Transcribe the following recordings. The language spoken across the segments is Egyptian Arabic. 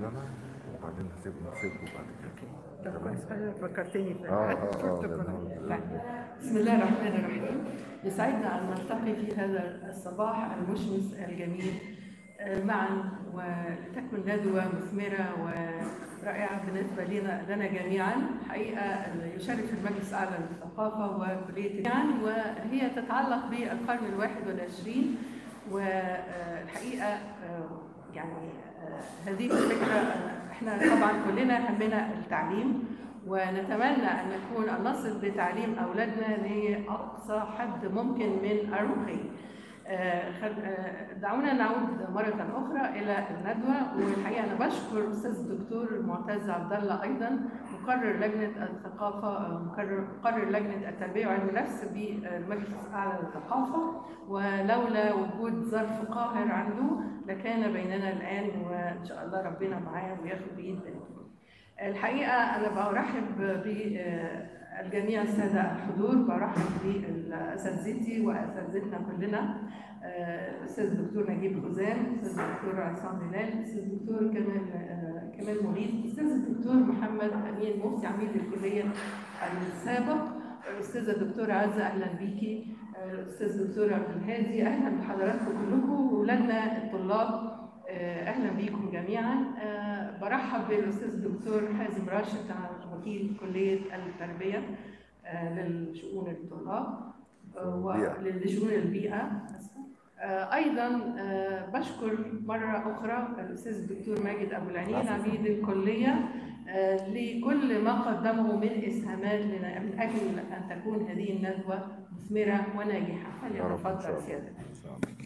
انا وبعدين هسيب نسيبكم بعد كده طب كويس حضرتك فكرتني في اه حاجة اه اه شفت لأن كنت- هو- طيب. بسم الله الرحمن الرحيم يسعدنا أن نلتقي في هذا الصباح المشمس الجميل آه، معا ولتكن ندوة مثمرة ورائعة بالنسبة لنا لنا جميعا حقيقة يشرف المجلس الأعلى للثقافة وكلية جميعا وهي تتعلق بالقرن الواحد والعشرين والحقيقة آه، يعني آه، هذه الفكرة آه، احنا طبعا كلنا همنا التعليم ونتمنى ان نكون أن نصل بتعليم اولادنا لاقصى حد ممكن من الرقي. آه، خل- آه، دعونا نعود مرة أخرى إلى الندوة والحقيقة أنا بشكر الأستاذ الدكتور معتز عبد الله أيضا مقرر لجنة الثقافة آه، مقرر مقرر لجنة التربية وعلم النفس بالمجلس الأعلى للثقافة ولولا وجود ظرف قاهر عنده لكان بيننا الآن وإن شاء الله ربنا معاه وياخد بإيد بنتي. الحقيقة أنا برحب بالجميع السادة الحضور برحب بأساتذتي وأساتذتنا كلنا آه، الأستاذ الدكتور نجيب خزام الأستاذ الدكتور عصام هلال الأستاذ الدكتور كمال آه، كمال مريد الأستاذ الدكتور محمد أمين مفتي عميد الكلية السابق الأستاذة الدكتورة عزة أهلا بيكي آه، الأستاذ الدكتور عبد الهادي أهلا بحضراتكم كلكم ولادنا الطلاب آه، اهلا بيكم جميعا آه، برحب بالاستاذ الدكتور حازم راشد وكيل كليه التربيه آه، للشؤون الطلاب آه، البيئة. ولشؤون البيئه آسفة. آه، ايضا آه، بشكر مره اخرى الاستاذ الدكتور ماجد ابو العنين العفو. عميد الكليه آه، لكل ما قدمه من اسهامات لنا من اجل ان تكون هذه الندوه مثمره وناجحه يا رب إن شاء فليتفضل الله. سيادتك إن شاء الله.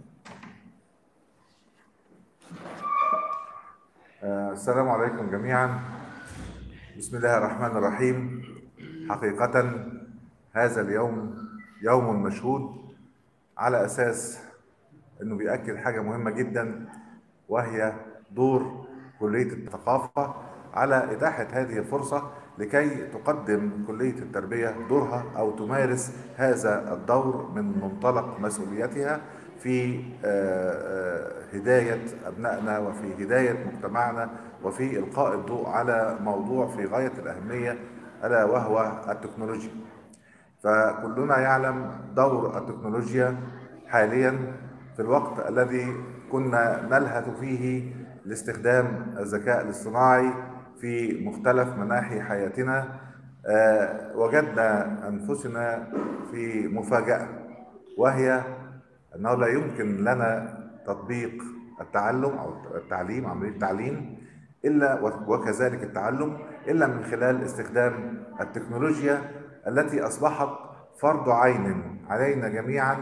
آه، السلام عليكم جميعا بسم الله الرحمن الرحيم حقيقة هذا اليوم يوم مشهود على أساس أنه بيأكد حاجة مهمة جدا وهي دور كلية الثقافة على إتاحة هذه الفرصة لكي تقدم كلية التربية دورها أو تمارس هذا الدور من منطلق مسؤوليتها في آه، آه، هداية أبنائنا وفي هداية مجتمعنا وفي إلقاء الضوء على موضوع في غاية الأهمية ألا وهو التكنولوجيا فكلنا يعلم دور التكنولوجيا حاليا في الوقت الذي كنا نلهث فيه لاستخدام الذكاء الاصطناعي في مختلف مناحي حياتنا آه، وجدنا انفسنا في مفاجاه وهي انه لا يمكن لنا تطبيق التعلم او التعليم عمليه التعليم الا وكذلك التعلم الا من خلال استخدام التكنولوجيا التي اصبحت فرض عين علينا جميعا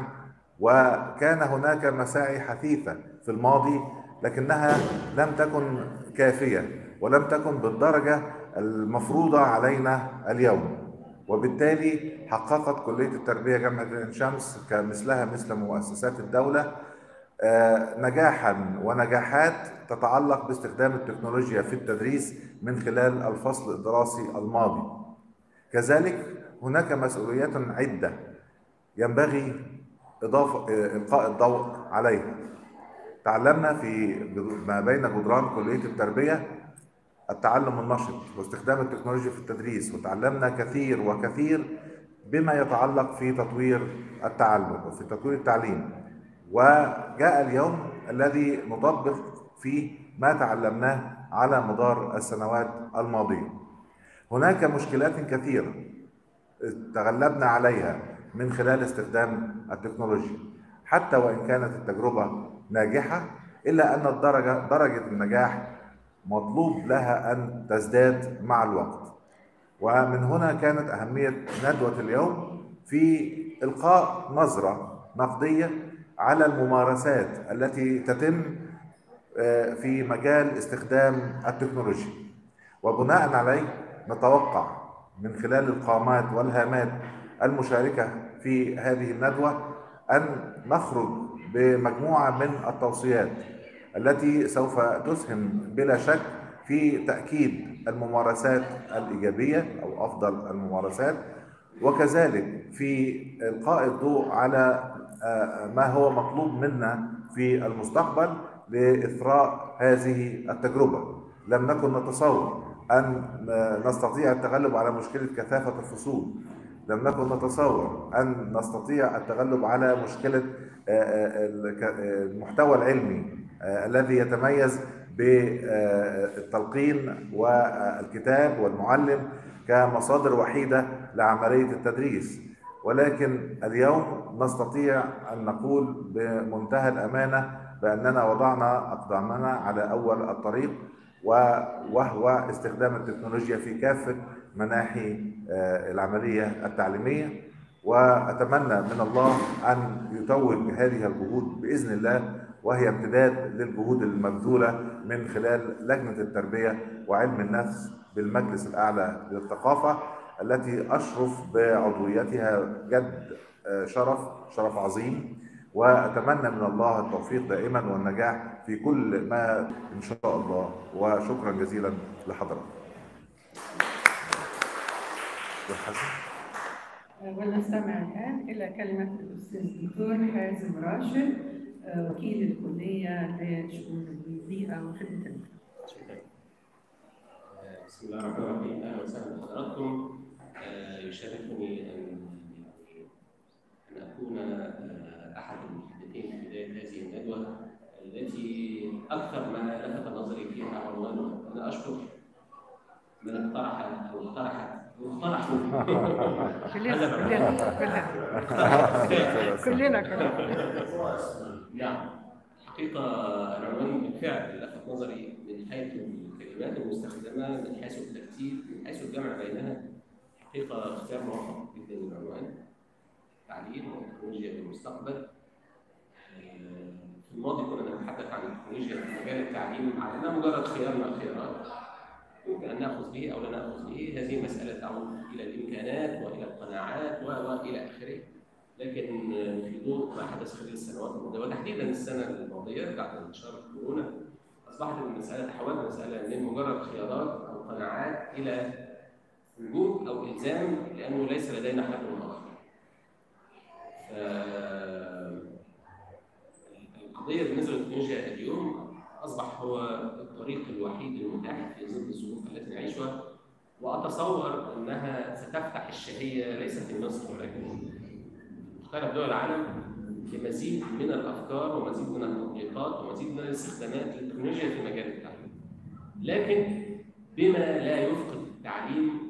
وكان هناك مساعي حثيثه في الماضي لكنها لم تكن كافيه ولم تكن بالدرجه المفروضه علينا اليوم وبالتالي حققت كليه التربيه جامعه عين شمس كمثلها مثل مؤسسات الدوله آه، نجاحا ونجاحات تتعلق باستخدام التكنولوجيا في التدريس من خلال الفصل الدراسي الماضي كذلك هناك مسؤوليات عده ينبغي اضافه آه، القاء الضوء عليها تعلمنا في جد- ما بين جدران كليه التربيه التعلم النشط واستخدام التكنولوجيا في التدريس وتعلمنا كثير وكثير بما يتعلق في تطوير التعلم وفي تطوير التعليم وجاء اليوم الذي نطبق فيه ما تعلمناه على مدار السنوات الماضيه هناك مشكلات كثيره تغلبنا عليها من خلال استخدام التكنولوجيا حتى وان كانت التجربه ناجحه الا ان الدرجه درجه النجاح مطلوب لها ان تزداد مع الوقت ومن هنا كانت اهميه ندوه اليوم في القاء نظره نقديه على الممارسات التي تتم آه، في مجال استخدام التكنولوجيا وبناء عليه نتوقع من خلال القامات والهامات المشاركة في هذه الندوة أن نخرج بمجموعة من التوصيات التي سوف تسهم بلا شك في تأكيد الممارسات الإيجابية أو أفضل الممارسات وكذلك في إلقاء الضوء على آه، ما هو مطلوب منا في المستقبل لاثراء هذه التجربه لم نكن نتصور ان نستطيع التغلب على مشكله كثافه الفصول لم نكن نتصور ان نستطيع التغلب على مشكله المحتوى العلمي الذي يتميز بالتلقين والكتاب والمعلم كمصادر وحيده لعمليه التدريس ولكن اليوم نستطيع ان نقول بمنتهى الامانه باننا وضعنا اقدامنا على اول الطريق وهو استخدام التكنولوجيا في كافه مناحي العمليه التعليميه واتمنى من الله ان يتوج بهذه الجهود باذن الله وهي امتداد للجهود المبذوله من خلال لجنه التربيه وعلم النفس بالمجلس الاعلى للثقافه التي اشرف بعضويتها جد شرف شرف عظيم واتمنى من الله التوفيق دائما والنجاح في كل ما ان شاء الله وشكرا جزيلا لحضرتك. ونستمع الان الى كلمه الاستاذ الدكتور حازم راشد وكيل الكليه لشؤون البيئه وخدمه المجتمع. بسم الله الرحمن الرحيم اهلا وسهلا بحضراتكم يشرفني ان ان اكون احد المحدثين في بدايه هذه الندوه التي اكثر ما لفت نظري فيها عنوانها انا اشكر من اقترح او اقترحت واقترحوا كلنا كلنا كلنا كلنا نعم حقيقه العنوان بالفعل لفت نظري من حيث الكلمات المستخدمه من حيث الترتيب من حيث الجمع بينها حقيقه اختيار موفق جدا للعنوان تعليم والتكنولوجيا في المستقبل في الماضي كنا نتحدث عن التكنولوجيا في مجال التعليم على انها مجرد خيار من الخيارات يمكن ان ناخذ به او لا ناخذ به هذه مساله تعود الى الامكانات والى القناعات والى اخره لكن في ضوء ما حدث خلال السنوات الماضيه وتحديدا السنه الماضيه بعد انتشار الكورونا اصبحت المساله تحولت مساله من مجرد خيارات او قناعات الى وجوب او الزام لانه ليس لدينا حل اخر. القضيه بالنسبه للتكنولوجيا اليوم اصبح هو الطريق الوحيد المتاح في ظل الظروف التي نعيشها واتصور انها ستفتح الشهيه ليس في مصر ولكن مختلف دول العالم لمزيد من الافكار ومزيد من التطبيقات ومزيد من الاستخدامات للتكنولوجيا في مجال التعليم. لكن بما لا يفقد التعليم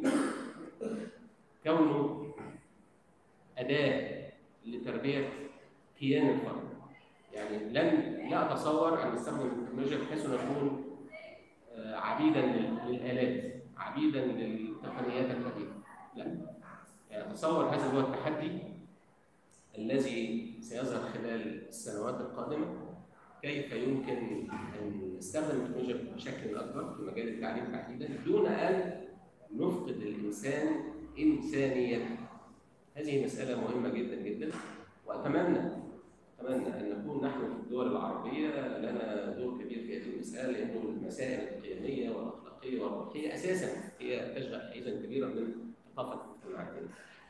كونه اداه لتربيه كيان الفرد. يعني لن لا اتصور ان نستخدم التكنولوجيا بحيث نكون عبيدا للالات، عبيدا للتقنيات الحديثه. لا. يعني اتصور هذا هو التحدي الذي سيظهر خلال السنوات القادمه كيف يمكن ان نستخدم التكنولوجيا بشكل اكبر في مجال التعليم تحديدا دون ان نفقد الانسان انسانيته. هذه مساله مهمه جدا جدا واتمنى اتمنى ان نكون نحن في الدول العربيه لنا دور كبير في هذه المساله لانه المسائل القيميه والاخلاقيه والروحيه اساسا هي تشغل حيزا كبيرا من ثقافه مجتمعاتنا.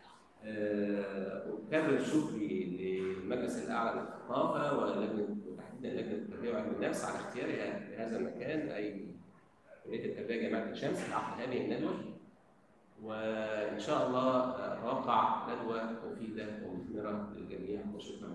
أكرر شكري للمجلس الأعلى للثقافة ولجنة وتحديدا لجنة التربية وعلم النفس على اختيارها لهذا المكان أي كلية التربية جامعة الشمس لعقد هذه الندوة وإن شاء الله أتوقع ندوة مفيدة ومثمرة للجميع وشكرا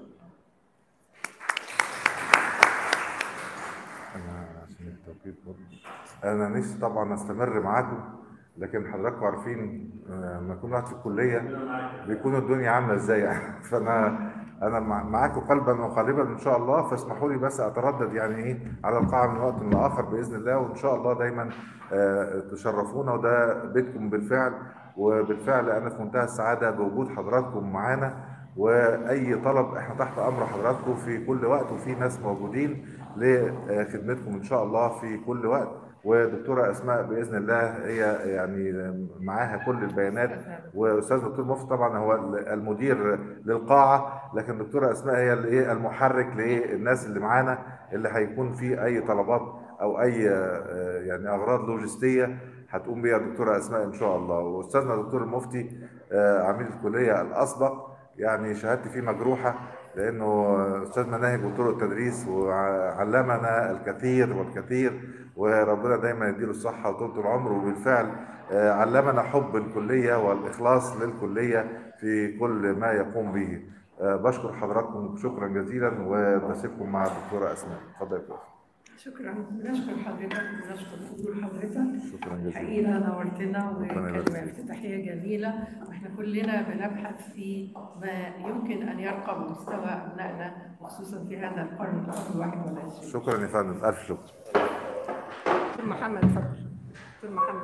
أنا عشان التوقيت برضه أنا نفسي طبعا أستمر معاكم لكن حضراتكم عارفين لما يكون واحد في الكليه بيكون الدنيا عامله ازاي يعني فانا انا معاكم قلبا وقالبا ان شاء الله فاسمحوا لي بس اتردد يعني ايه على القاعه من وقت لاخر باذن الله وان شاء الله دايما تشرفونا وده بيتكم بالفعل وبالفعل انا في منتهى السعاده بوجود حضراتكم معانا واي طلب احنا تحت امر حضراتكم في كل وقت وفي ناس موجودين لخدمتكم ان شاء الله في كل وقت ودكتوره اسماء باذن الله هي يعني معاها كل البيانات واستاذ دكتور مفتي طبعا هو المدير للقاعه لكن دكتوره اسماء هي الايه المحرك للناس اللي معانا اللي هيكون في اي طلبات او اي يعني اغراض لوجستيه هتقوم بيها الدكتوره اسماء ان شاء الله واستاذنا دكتور المفتي عميد الكليه الاسبق يعني شهادتي فيه مجروحه لانه استاذ مناهج وطرق التدريس وعلمنا الكثير والكثير وربنا دايما يديله الصحه وطول العمر وبالفعل آه، علمنا حب الكليه والاخلاص للكليه في كل ما يقوم به آه، بشكر حضراتكم شكرا جزيلا وبسيبكم مع الدكتوره اسماء اتفضل يا دكتورة. شكرا بنشكر حضرتك بنشكر حضور حضرتك شكرا جزيلا حقيقة نورتنا ربنا يبارك وكلمة افتتاحية جميلة واحنا كلنا بنبحث في ما يمكن أن يرقى بمستوى أبنائنا وخصوصا في هذا القرن القرن الواحد والعشرين. شكرا يا فندم الف شكر دكتور محمد اتفضل. دكتور محمد.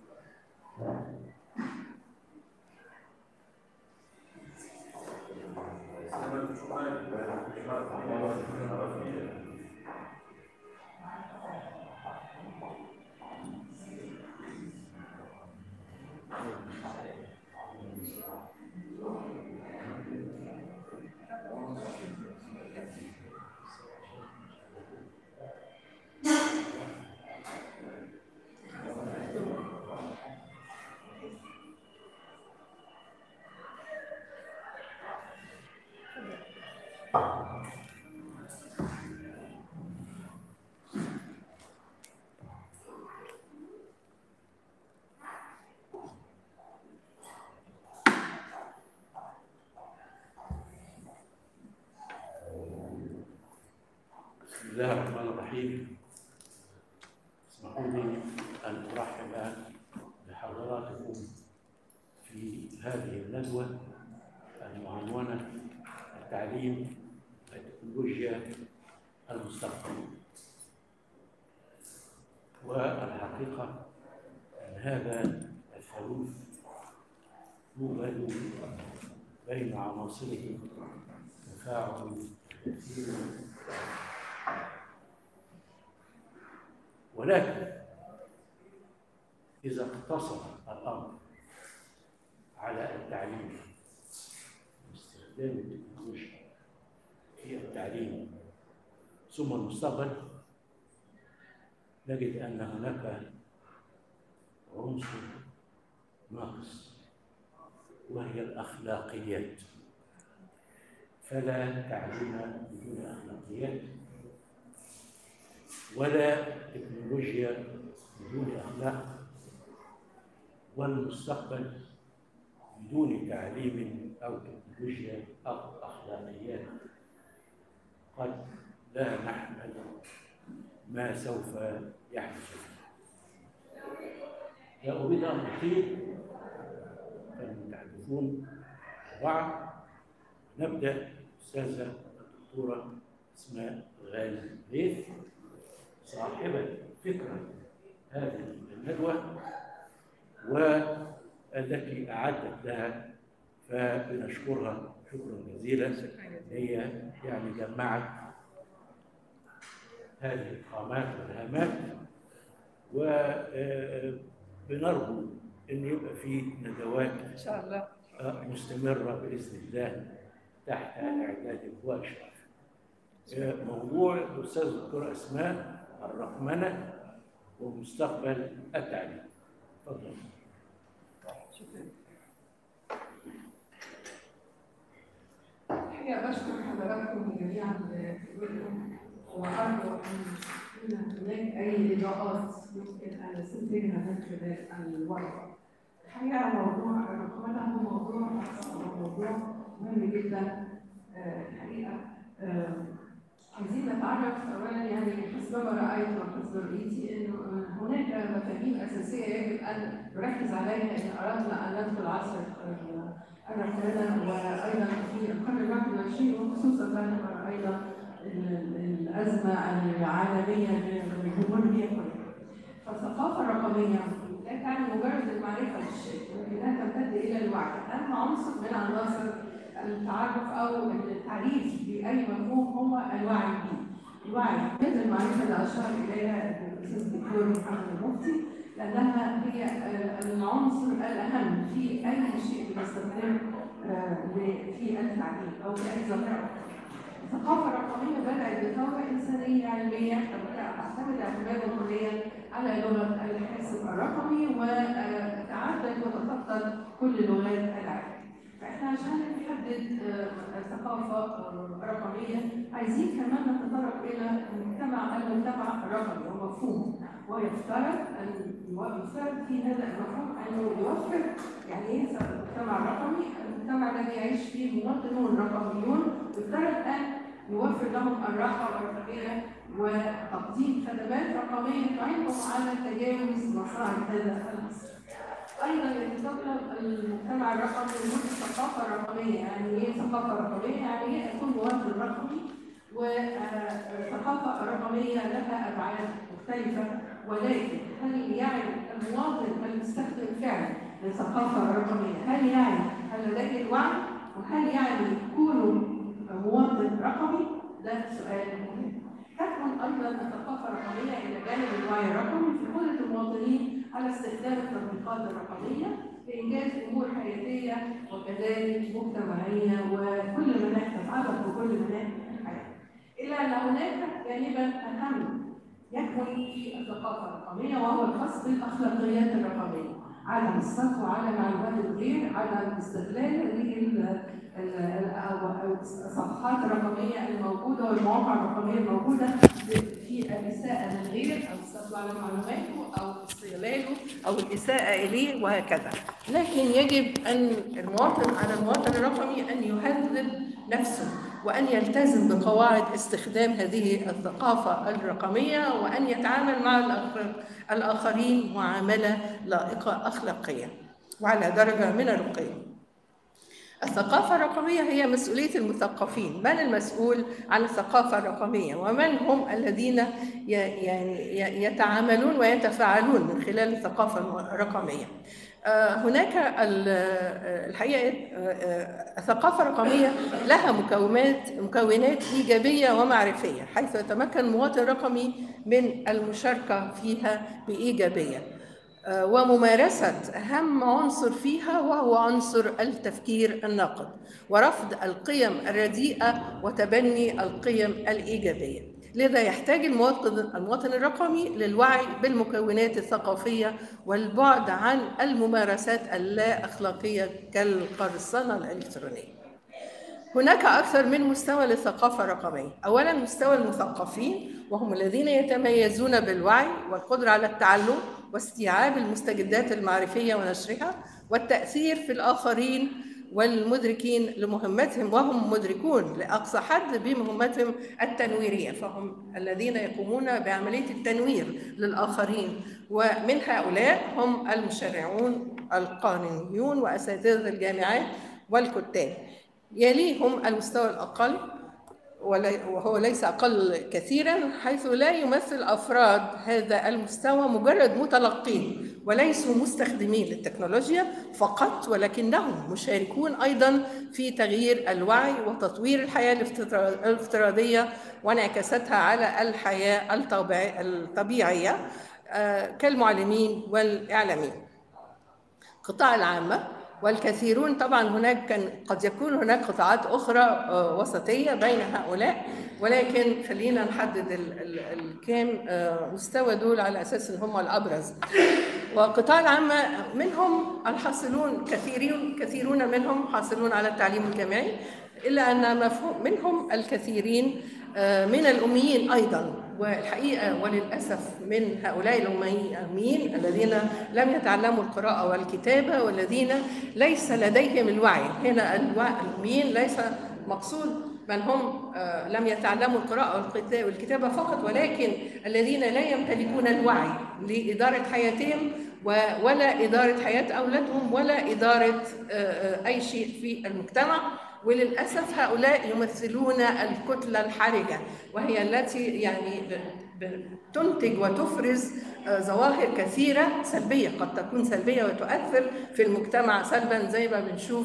بسم الله الرحمن الرحيم اسمحوا لي ان ارحب بحضراتكم في هذه الندوه المعنونه التعليم التكنولوجيا المستقبل والحقيقه ان هذا الثالوث يوجد بين عناصره تفاعل كثير ولكن إذا اقتصر الأمر على التعليم واستخدام التكنولوجيا في التعليم ثم المستقبل نجد أن هناك عنصر ناقص وهي الأخلاقيات فلا تعليم بدون أخلاقيات ولا تكنولوجيا بدون اخلاق والمستقبل بدون تعليم او تكنولوجيا او اخلاقيات قد لا نحمل ما سوف يحدث لا اريد ان اطيل المتحدثون اربعه نبدا استاذه الدكتوره اسماء غالي ليث صاحبة فكرة هذه الندوة والتي أعدت لها فبنشكرها شكرا جزيلا هي يعني جمعت هذه القامات والهامات وبنرجو أن يبقى في ندوات إن شاء الله. مستمرة بإذن الله تحت الإعداد والإشراف. موضوع الأستاذ الدكتور أسماء الرقمنة ومستقبل التعليم. تفضل. شكرا. الحقيقة بشكر حضراتكم جميعا لتجربتكم وأرجو أن يكون هناك أي إضاءات يمكن أن نستنتجها من خلال الورقة. الحقيقة موضوع الرقمنة هو موضوع هو موضوع مهم جدا آه، الحقيقة آه، عايزين نتعرف اولا يعني حسب ما رايت وحسب رؤيتي انه هناك مفاهيم اساسيه يجب ان نركز عليها ان اردنا ان ندخل عصر الرقمنه وايضا في القرن الواحد والعشرين وخصوصا بعد ما راينا الازمه العالميه للجمهوريه كلها. فالثقافه الرقميه لا تعني مجرد المعرفه بالشيء ولكنها تمتد الى الوعي اهم عنصر من عناصر التعرف او التعريف باي مفهوم هو الوعي به. الوعي هذه المعرفه اللي اشار اليها الاستاذ الدكتور محمد المفتي لانها هي العنصر الاهم في اي شيء بنستخدمه في التعليم او في اي ظاهره. الثقافه الرقميه بدات بثوره انسانيه علميه تعتمد اعتمادا كليا على لغه الحاسب الرقمي وتعدت وتخطت كل لغات العالم. فاحنا عشان نحدد آه، الثقافه آه، الرقميه عايزين كمان نتطرق الى المجتمع المجتمع الرقمي ومفهومه ويفترض ان يفترض في هذا المفهوم انه يوفر يعني ايه المجتمع الرقمي؟ المجتمع الذي يعيش فيه مواطنون رقميون يفترض ان يوفر لهم الراحه والرفاهيه وتقديم خدمات رقميه تعينهم على تجاوز مصاعب هذا العصر. ايضا يتطلب المجتمع الرقمي وجود الثقافه الرقميه، يعني ايه ثقافه رقميه؟ يعني ايه اكون مواطن رقمي والثقافه الرقميه لها ابعاد مختلفه ولكن هل يعني المواطن المستخدم فعلا للثقافه الرقميه؟ هل يعني هل لديه الوعي؟ وهل يعني كونه مواطن رقمي؟ ده سؤال مهم. تكمن ايضا الثقافه الرقميه الى جانب الوعي الرقمي في قدره المواطنين على استخدام التطبيقات الرقميه لانجاز امور حياتيه وكذلك مجتمعيه وكل مناحي تتعلق بكل مناحي الحياه. الا ان هناك جانبا اهم يكمن في الثقافه الرقميه وهو الخاص بالاخلاقيات الرقميه. عدم السطو على معلومات الغير، عدم استغلال الصفحات الرقميه الموجوده والمواقع الرقميه الموجوده في الاساءه للغير او السطو على معلوماته او استغلاله او الاساءه اليه وهكذا. لكن يجب ان المواطن على المواطن الرقمي ان يهذب نفسه وان يلتزم بقواعد استخدام هذه الثقافه الرقميه وان يتعامل مع الاخرين معامله لائقه اخلاقيا وعلى درجه من الرقي. الثقافة الرقمية هي مسؤولية المثقفين، من المسؤول عن الثقافة الرقمية؟ ومن هم الذين يعني يتعاملون ويتفاعلون من خلال الثقافة الرقمية؟ هناك الحقيقة الثقافة الرقمية لها مكونات مكونات إيجابية ومعرفية، حيث يتمكن المواطن الرقمي من المشاركة فيها بإيجابية. وممارسة أهم عنصر فيها وهو عنصر التفكير الناقد ورفض القيم الرديئة وتبني القيم الإيجابية لذا يحتاج المواطن المواطن الرقمي للوعي بالمكونات الثقافية والبعد عن الممارسات اللا أخلاقية كالقرصنة الإلكترونية هناك أكثر من مستوى للثقافة الرقمية أولا مستوى المثقفين وهم الذين يتميزون بالوعي والقدرة على التعلم واستيعاب المستجدات المعرفية ونشرها والتأثير في الآخرين والمدركين لمهمتهم وهم مدركون لأقصى حد بمهمتهم التنويرية فهم الذين يقومون بعملية التنوير للآخرين ومن هؤلاء هم المشرعون القانونيون وأساتذة الجامعات والكتاب يليهم المستوى الأقل وهو ليس أقل كثيرا حيث لا يمثل أفراد هذا المستوى مجرد متلقين وليسوا مستخدمين للتكنولوجيا فقط ولكنهم مشاركون أيضا في تغيير الوعي وتطوير الحياة الافتراضية وانعكاساتها على الحياة الطبيعية كالمعلمين والإعلاميين قطاع العامة والكثيرون طبعا هناك كان قد يكون هناك قطاعات اخرى وسطيه بين هؤلاء ولكن خلينا نحدد الكام مستوى دول على اساس ان هم الابرز وقطاع العامه منهم الحاصلون كثيرون كثيرون منهم حاصلون على التعليم الجامعي الا ان مفهوم منهم الكثيرين من الاميين ايضا والحقيقه وللاسف من هؤلاء الاميين الذين لم يتعلموا القراءه والكتابه والذين ليس لديهم الوعي هنا الاميين ليس مقصود من هم لم يتعلموا القراءة والكتابة فقط ولكن الذين لا يمتلكون الوعي لإدارة حياتهم ولا إدارة حياة أولادهم ولا إدارة أي شيء في المجتمع وللأسف هؤلاء يمثلون الكتلة الحرجة وهي التي يعني تنتج وتفرز ظواهر كثيرة سلبية قد تكون سلبية وتؤثر في المجتمع سلبا زي ما بنشوف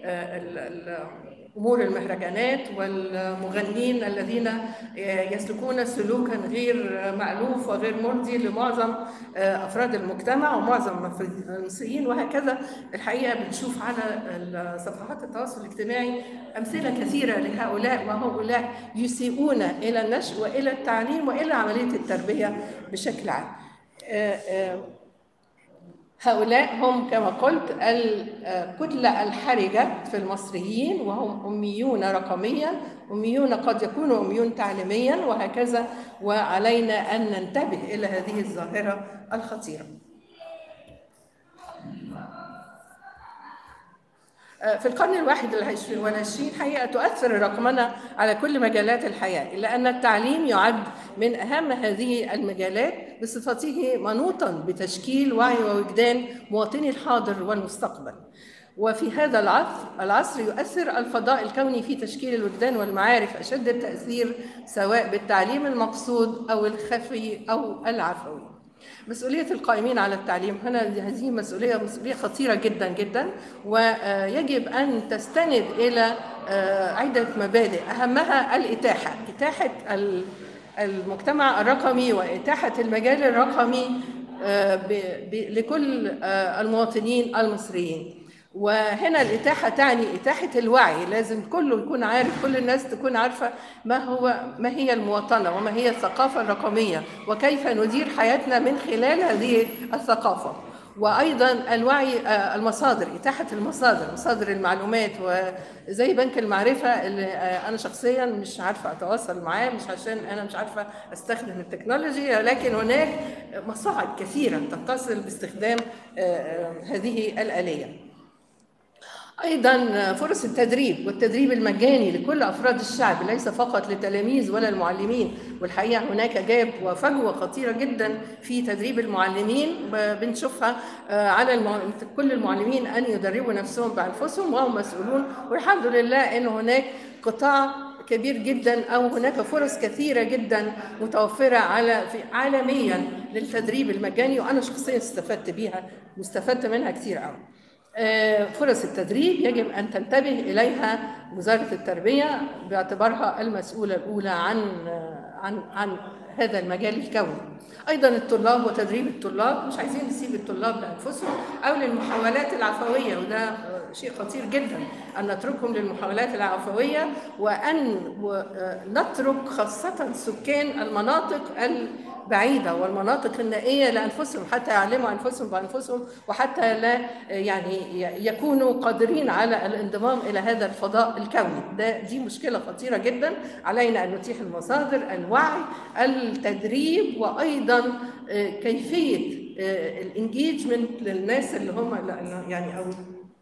امور المهرجانات والمغنين الذين يسلكون سلوكا غير مالوف وغير مرضي لمعظم افراد المجتمع ومعظم المصريين وهكذا الحقيقه بنشوف على صفحات التواصل الاجتماعي امثله كثيره لهؤلاء وهؤلاء يسيئون الى النشء والى التعليم والى عمليه التربيه بشكل عام. هؤلاء هم كما قلت الكتلة الحرجة في المصريين وهم أميون رقميا أميون قد يكونوا أميون تعليميا وهكذا وعلينا أن ننتبه إلى هذه الظاهرة الخطيرة في القرن الواحد والعشرين حقيقة تؤثر الرقمنة على كل مجالات الحياة إلا أن التعليم يعد من أهم هذه المجالات بصفته منوطا بتشكيل وعي ووجدان مواطني الحاضر والمستقبل وفي هذا العصر العصر يؤثر الفضاء الكوني في تشكيل الوجدان والمعارف أشد التأثير سواء بالتعليم المقصود أو الخفي أو العفوي مسؤولية القائمين على التعليم هنا هذه مسؤولية مسؤولية خطيرة جدا جدا ويجب أن تستند إلى عدة مبادئ أهمها الإتاحة إتاحة المجتمع الرقمي وإتاحة المجال الرقمي لكل المواطنين المصريين وهنا الإتاحة تعني إتاحة الوعي لازم كله يكون عارف كل الناس تكون عارفة ما هو ما هي المواطنة وما هي الثقافة الرقمية وكيف ندير حياتنا من خلال هذه الثقافة وايضا الوعي المصادر اتاحه المصادر مصادر المعلومات وزي بنك المعرفه اللي انا شخصيا مش عارفه اتواصل معاه مش عشان انا مش عارفه استخدم التكنولوجي لكن هناك مصاعب كثيره تتصل باستخدام هذه الاليه ايضا فرص التدريب والتدريب المجاني لكل افراد الشعب ليس فقط للتلاميذ ولا المعلمين والحقيقه هناك جاب وفجوه خطيره جدا في تدريب المعلمين بنشوفها على المع... كل المعلمين ان يدربوا نفسهم بانفسهم وهم مسؤولون والحمد لله ان هناك قطاع كبير جدا او هناك فرص كثيره جدا متوفره على في عالميا للتدريب المجاني وانا شخصيا استفدت بيها واستفدت منها كثير قوي. فرص التدريب يجب ان تنتبه اليها وزاره التربيه باعتبارها المسؤوله الاولى عن عن عن هذا المجال الكوني. ايضا الطلاب وتدريب الطلاب مش عايزين نسيب الطلاب لانفسهم او للمحاولات العفويه وده شيء خطير جدا ان نتركهم للمحاولات العفويه وان نترك خاصه سكان المناطق البعيده والمناطق النائيه لانفسهم حتى يعلموا انفسهم بانفسهم وحتى لا يعني يكونوا قادرين على الانضمام الى هذا الفضاء الكوني ده دي مشكله خطيره جدا علينا ان نتيح المصادر الوعي التدريب وايضا كيفيه الانجيجمنت للناس اللي هم يعني او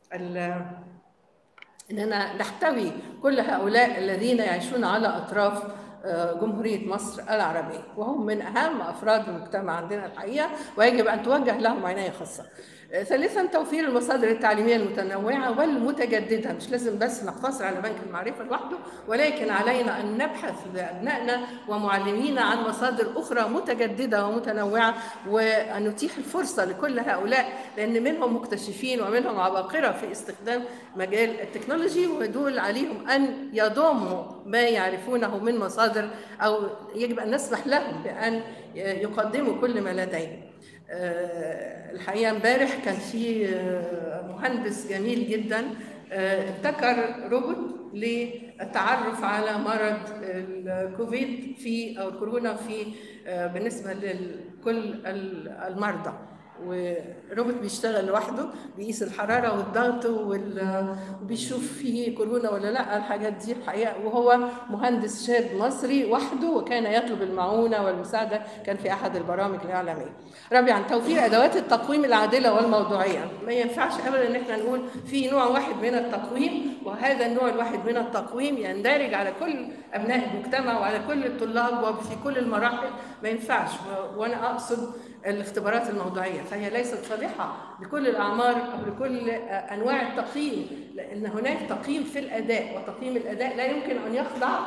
اننا نحتوي كل هؤلاء الذين يعيشون على اطراف جمهورية مصر العربية وهم من أهم أفراد المجتمع عندنا الحقيقة ويجب أن توجه لهم عناية خاصة ثالثا توفير المصادر التعليميه المتنوعه والمتجدده مش لازم بس نقتصر على بنك المعرفه لوحده ولكن علينا ان نبحث لابنائنا ومعلمينا عن مصادر اخرى متجدده ومتنوعه وان نتيح الفرصه لكل هؤلاء لان منهم مكتشفين ومنهم عباقره في استخدام مجال التكنولوجي ودول عليهم ان يضموا ما يعرفونه من مصادر او يجب ان نسمح لهم بان يقدموا كل ما لديهم الحقيقه امبارح كان في مهندس جميل جدا ابتكر روبوت للتعرف على مرض الكوفيد في او الكورونا في بالنسبه لكل المرضى وروبوت بيشتغل لوحده بيقيس الحراره والضغط وبيشوف فيه كورونا ولا لا الحاجات دي الحقيقه وهو مهندس شاب مصري وحده وكان يطلب المعونه والمساعده كان في احد البرامج الاعلاميه. رابعا توفير ادوات التقويم العادله والموضوعيه ما ينفعش ابدا ان احنا نقول في نوع واحد من التقويم وهذا النوع الواحد من التقويم يندرج على كل ابناء المجتمع وعلى كل الطلاب وفي كل المراحل ما ينفعش وانا اقصد الاختبارات الموضوعيه فهي ليست صالحه لكل الاعمار او لكل انواع التقييم لان هناك تقييم في الاداء وتقييم الاداء لا يمكن ان يخضع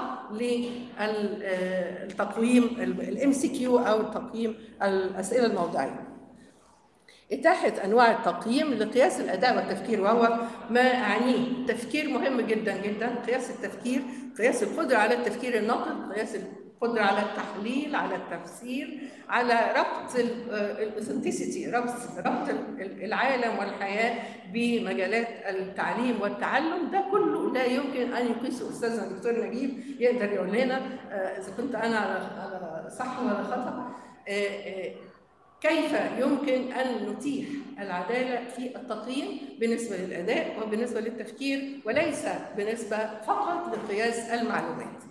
للتقويم الام سي كيو او تقييم الاسئله الموضوعيه إتاحة أنواع التقييم لقياس الأداء والتفكير وهو ما أعنيه تفكير مهم جدا جدا قياس التفكير قياس القدرة على التفكير الناقد قياس القدرة على التحليل على التفسير على ربط الاوثنتيسيتي ربط ربط العالم والحياة بمجالات التعليم والتعلم ده كله لا يمكن أن يقيسه أستاذنا الدكتور نجيب يقدر يقول لنا إذا كنت أنا على صح ولا خطأ كيف يمكن ان نتيح العداله في التقييم بالنسبه للاداء وبالنسبه للتفكير وليس بالنسبه فقط لقياس المعلومات.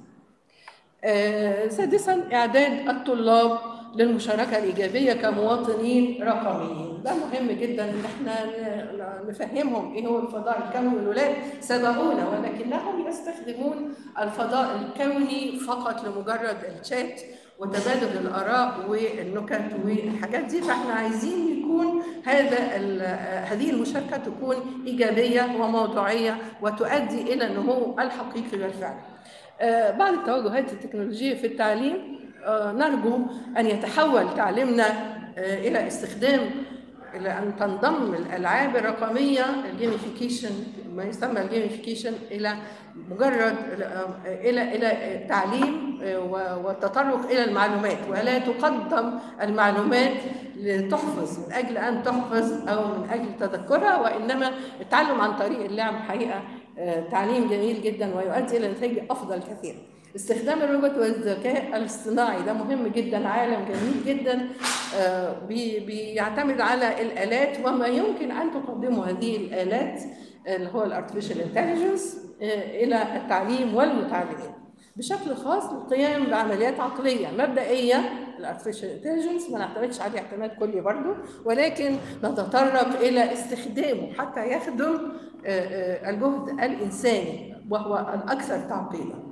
آه، سادسا اعداد الطلاب للمشاركه الايجابيه كمواطنين رقميين ده مهم جدا ان احنا ن- نفهمهم ايه هو الفضاء الكوني والولاد سبقونا ولكنهم يستخدمون الفضاء الكوني فقط لمجرد الشات وتبادل الاراء والنكت والحاجات دي فاحنا عايزين يكون هذا ال- هذه المشاركه تكون ايجابيه وموضوعيه وتؤدي الى النمو الحقيقي والفعلي. آه، بعض التوجهات التكنولوجية في التعليم آه، نرجو أن يتحول تعليمنا آه، إلى استخدام إلى أن تنضم الألعاب الرقمية الجيميفيكيشن ما يسمى الجيميفيكيشن إلى مجرد آه، إلى إلى التعليم آه، و- والتطرق إلى المعلومات ولا تقدم المعلومات لتحفظ من أجل أن تحفظ أو من أجل تذكرها وإنما التعلم عن طريق اللعب حقيقة آه، تعليم جميل جدا ويؤدي الى نتائج افضل كثيرا. استخدام الروبوت والذكاء الاصطناعي ده مهم جدا عالم جميل جدا آه، بي- بيعتمد على الالات وما يمكن ان تقدمه هذه الالات اللي هو الارتفيشال انتليجنس الى التعليم والمتعلمين. بشكل خاص للقيام بعمليات عقليه مبدئيه الارتفيشال انتليجنس ما نعتمدش عليه اعتماد كلي برضه ولكن نتطرق الى استخدامه حتى يخدم آه، آه، الجهد الانساني وهو الاكثر تعقيدا.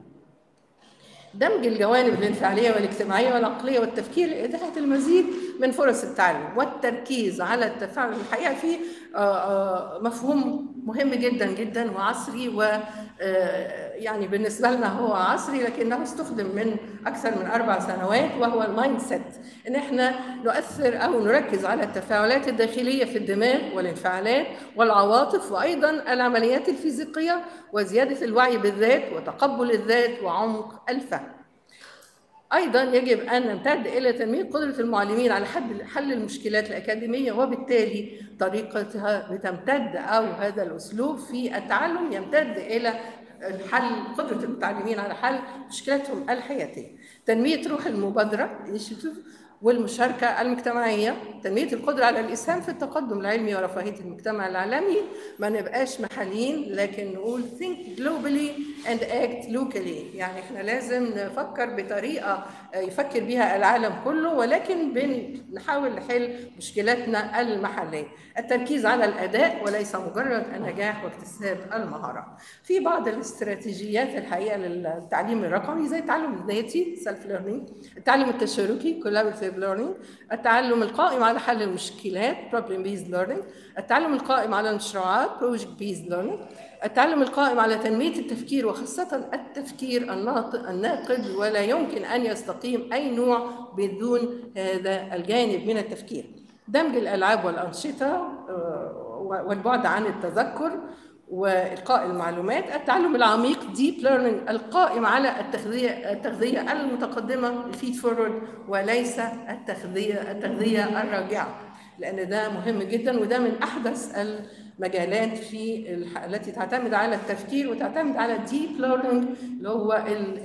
دمج الجوانب الانفعاليه والاجتماعيه والعقليه والتفكير لاتاحه المزيد من فرص التعلم والتركيز على التفاعل الحقيقه فيه آه، آه، مفهوم مهم جدا جدا وعصري و آه، يعني بالنسبه لنا هو عصري لكنه استخدم من اكثر من اربع سنوات وهو المايند سيت ان احنا نؤثر او نركز على التفاعلات الداخليه في الدماغ والانفعالات والعواطف وايضا العمليات الفيزيقيه وزياده الوعي بالذات وتقبل الذات وعمق الفهم. ايضا يجب ان نمتد الى تنميه قدره المعلمين على حل حل المشكلات الاكاديميه وبالتالي طريقتها بتمتد او هذا الاسلوب في التعلم يمتد الى حل قدره المتعلمين على حل مشكلاتهم الحياتيه. تنميه روح المبادره initiative والمشاركة المجتمعية تنمية القدرة على الإسهام في التقدم العلمي ورفاهية المجتمع العالمي ما نبقاش محليين لكن نقول think globally and act locally يعني احنا لازم نفكر بطريقة يفكر بها العالم كله ولكن بنحاول نحل مشكلاتنا المحلية التركيز على الأداء وليس مجرد النجاح واكتساب المهارات في بعض الاستراتيجيات الحقيقة للتعليم الرقمي زي التعلم الذاتي self learning التعلم التشاركي collaborative learning التعلم القائم على حل المشكلات problem based learning التعلم القائم على المشروعات project based learning التعلم القائم على تنمية التفكير وخاصة التفكير الناطق الناقد ولا يمكن أن يستقيم أي نوع بدون هذا الجانب من التفكير دمج الألعاب والأنشطة والبعد عن التذكر والقاء المعلومات التعلم العميق ديب ليرنينج القائم على التغذيه التغذيه المتقدمه الفيد فورورد وليس التغذيه التغذيه الراجعه لان ده مهم جدا وده من احدث المجالات في التي تعتمد على التفكير وتعتمد على الديب ليرنينج اللي هو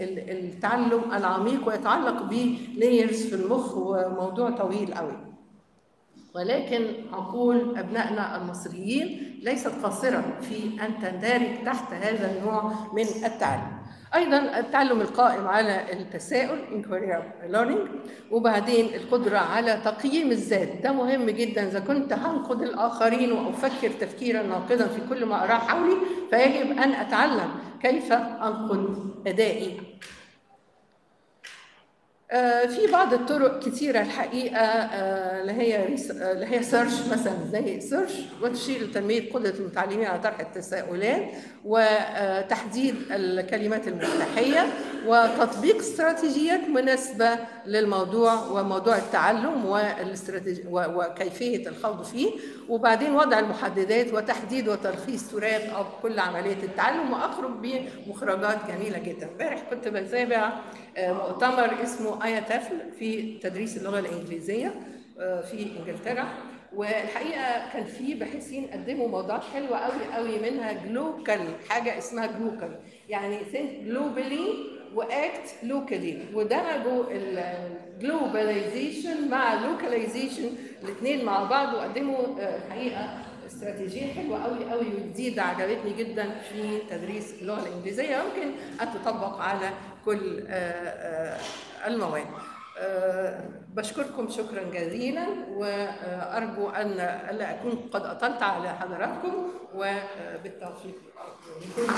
التعلم العميق ويتعلق بلايرز في المخ وموضوع طويل قوي ولكن عقول ابنائنا المصريين ليست قاصره في ان تندرج تحت هذا النوع من التعلم. ايضا التعلم القائم على التساؤل inquiry learning وبعدين القدره على تقييم الذات ده مهم جدا اذا كنت هنقد الاخرين وافكر تفكيرا ناقدا في كل ما اراه حولي فيجب ان اتعلم كيف انقد ادائي في بعض الطرق كثيرة الحقيقة اللي هي اللي هي سيرش مثلا زي سيرش وتشير لتنمية قدرة المتعلمين على طرح التساؤلات وتحديد الكلمات المفتاحية وتطبيق استراتيجيات مناسبة للموضوع وموضوع التعلم والاستراتيجي وكيفية الخوض فيه وبعدين وضع المحددات وتحديد وتلخيص تراث أو كل عملية التعلم وأخرج بمخرجات جميلة جدا امبارح كنت بتابع مؤتمر اسمه آية تفل في تدريس اللغة الإنجليزية في إنجلترا والحقيقه كان في باحثين قدموا موضوعات حلوه قوي قوي منها جلوكال حاجه اسمها جلوكال يعني think globally واكت لوكالي ودمجوا الجلوباليزيشن مع اللوكاليزيشن الاثنين مع بعض وقدموا آه، حقيقه استراتيجيه حلوه قوي قوي وجديده عجبتني جدا في تدريس اللغه الانجليزيه يمكن ان تطبق على كل آه، آه، المواد. آه، بشكركم شكرا جزيلا وارجو ان الا اكون قد اطلت على حضراتكم وبالتوفيق لكم.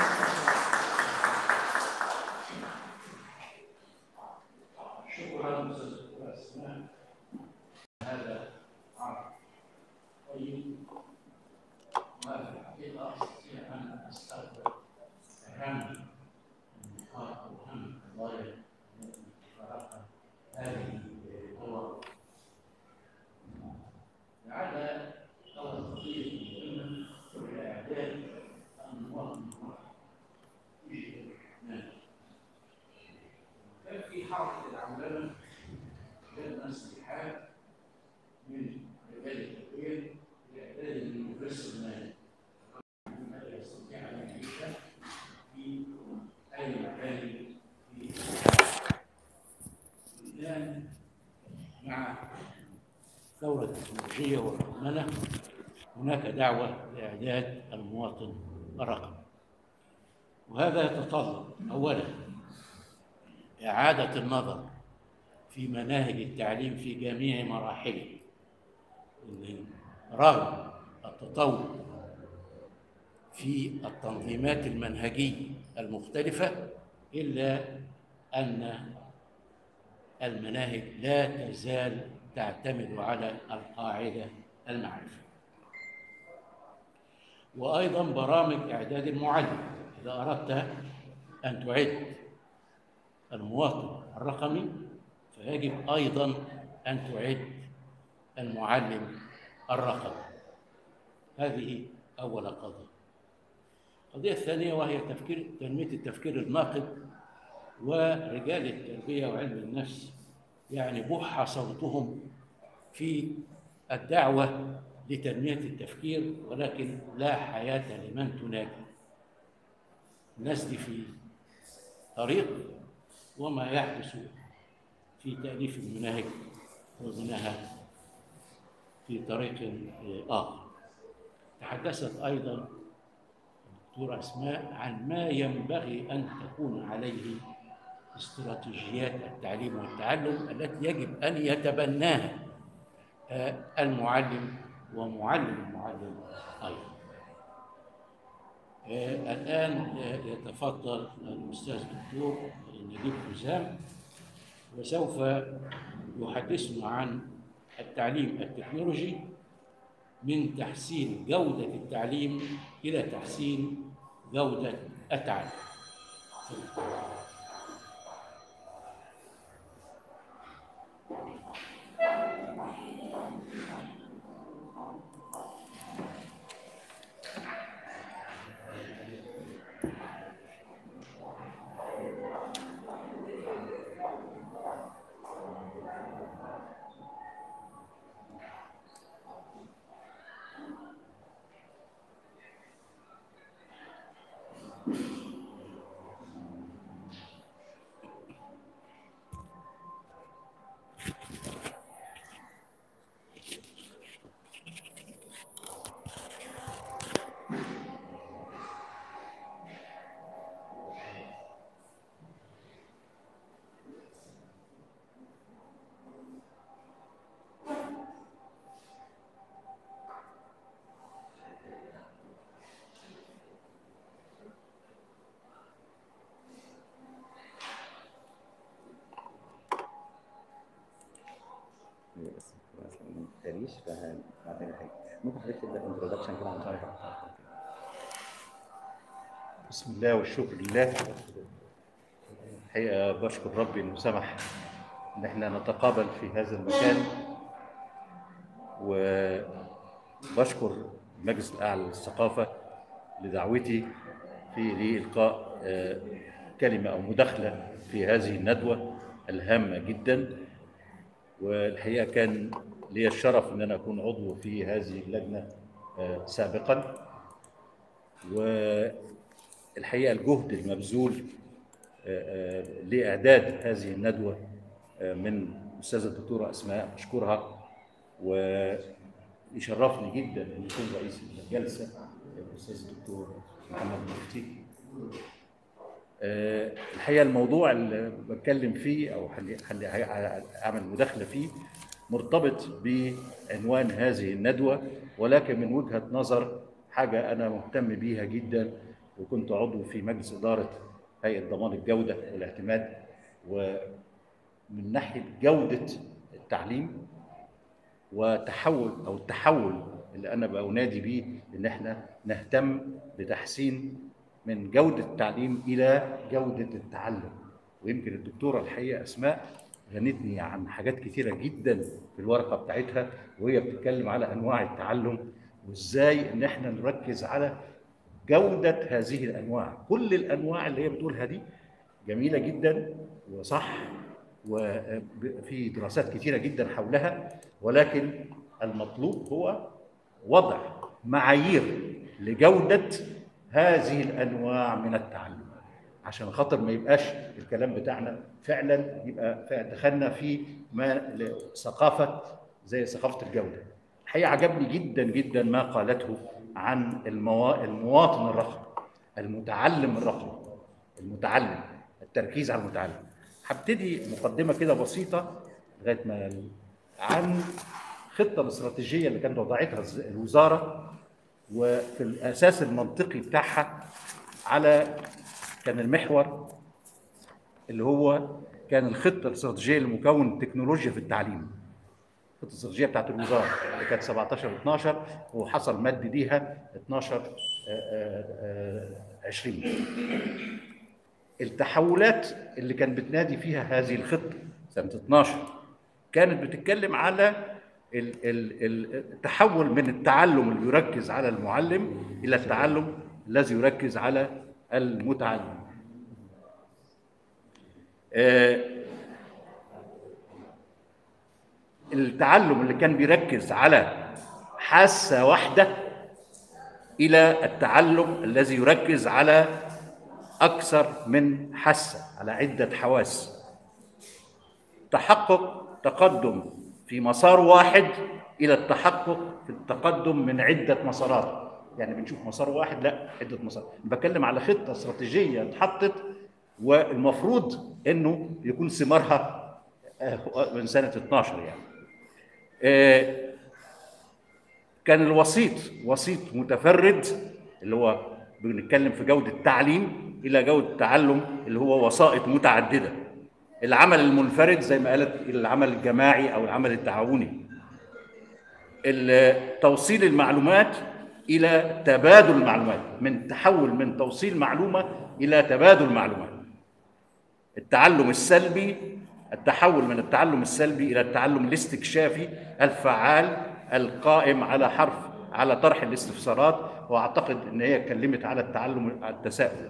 شكرا استاذ دكتور اسماء هذا عرض طيب وفي الحقيقه استطيع ان استقبل اهم النقاط واهم القضايا التي تتطرقها هذه الدور لعل اول قضيه مهمه هي اعداد المواطن في نادي كان في حركة العولمة بين ناس الحال من رجال التدوير لإعداد اليونيفرس المالي ماذا يستطيع أن يعيش في أي مكان في الآن مع الثورة التكنولوجية والرقمنة هناك دعوة لإعداد المواطن الرقمي وهذا يتطلب أولاً إعادة النظر في مناهج التعليم في جميع مراحله إن رغم التطور في التنظيمات المنهجية المختلفة إلا أن المناهج لا تزال تعتمد على القاعدة المعرفة وأيضا برامج إعداد المعلم إذا أردت أن تعد المواطن الرقمي فيجب ايضا ان تعد المعلم الرقمي هذه اول قضيه القضيه الثانيه وهي تفكير تنميه التفكير الناقد ورجال التربيه وعلم النفس يعني بح صوتهم في الدعوه لتنميه التفكير ولكن لا حياه لمن تنادي الناس دي في طريق وما يحدث في تأليف المناهج وبناها في طريق آخر تحدثت أيضا الدكتورة أسماء عن ما ينبغي أن تكون عليه استراتيجيات التعليم والتعلم التي يجب أن يتبناها آه، المعلم ومعلم المعلم أيضا آه، الآن آه، يتفضل الأستاذ الدكتور نجيب حسام وسوف يحدثنا عن التعليم التكنولوجي من تحسين جودة التعليم إلى تحسين جودة التعليم بس بس ما تقريش فبعدين حاجه ممكن حضرتك تبدا انتروداكشن كده عن نفسك بسم الله والشكر لله الحقيقة بشكر ربي إنه سمح إن إحنا نتقابل في هذا المكان وبشكر المجلس الأعلى للثقافة لدعوتي في لإلقاء آه، كلمة أو مداخلة في هذه الندوة الهامة جدا والحقيقة كان لي الشرف إن أنا أكون عضو في هذه اللجنة آه، سابقا والحقيقة الجهد المبذول آه، لاعداد هذه الندوه آه، من الاستاذه الدكتوره اسماء اشكرها ويشرفني جدا ان يكون رئيس الجلسه الاستاذ الدكتور محمد مفتي آه، الحقيقه الموضوع اللي بتكلم فيه او خلي خلي اعمل مداخله فيه مرتبط بعنوان هذه الندوه ولكن من وجهه نظر حاجه انا مهتم بيها جدا وكنت عضو في مجلس اداره هيئه ضمان الجوده والاعتماد ومن ناحيه جوده التعليم وتحول او التحول اللي انا بنادي بيه ان احنا نهتم بتحسين من جوده التعليم الى جوده التعلم ويمكن الدكتوره الحقيقه اسماء غنتني عن حاجات كتيره جدا في الورقه بتاعتها وهي بتتكلم على انواع التعلم وازاي ان احنا نركز على جوده هذه الانواع كل الانواع اللي هي بتقولها دي جميله جدا وصح وفي دراسات كتيره جدا حولها ولكن المطلوب هو وضع معايير لجوده هذه الانواع من التعلم عشان خاطر ما يبقاش الكلام بتاعنا فعلا يبقى فعلا دخلنا في ما ثقافه زي ثقافه الجوده الحقيقه عجبني جدا جدا ما قالته عن الموا... المواطن الرقمي المتعلم الرقمي المتعلم التركيز على المتعلم هبتدي مقدمه كده بسيطه لغايه ما عن الخطه الاستراتيجيه اللي كانت وضعتها الوزاره وفي الاساس المنطقي بتاعها على كان المحور اللي هو كان الخطه الاستراتيجيه لمكون التكنولوجيا في التعليم الخطه الاستراتيجيه بتاعت الوزاره اللي كانت 17 12 وحصل مد ليها 12 آه، آه، آه، 20 التحولات اللي كان بتنادي فيها هذه الخطه سنه 12 كانت بتتكلم على ال- ال- ال- التحول من التعلم اللي يركز على المعلم الى التعلم الذي يركز على المتعلم. آه، التعلم اللي كان بيركز على حاسه واحده الى التعلم الذي يركز على اكثر من حاسه على عده حواس. تحقق تقدم في مسار واحد الى التحقق في التقدم من عده مسارات يعني بنشوف مسار واحد لا عده مسارات بتكلم على خطه استراتيجيه اتحطت والمفروض انه يكون ثمارها آه، من سنه 12 يعني آه، كان الوسيط وسيط متفرد اللي هو بنتكلم في جوده التعليم الى جوده التعلم اللي هو وسائط متعدده العمل المنفرد زي ما قالت العمل الجماعي او العمل التعاوني ال- توصيل المعلومات الى تبادل المعلومات من تحول من توصيل معلومه الى تبادل معلومات التعلم السلبي التحول من التعلم السلبي الى التعلم الاستكشافي الفعال القائم على حرف على طرح الاستفسارات واعتقد ان هي اتكلمت على التعلم على التساؤل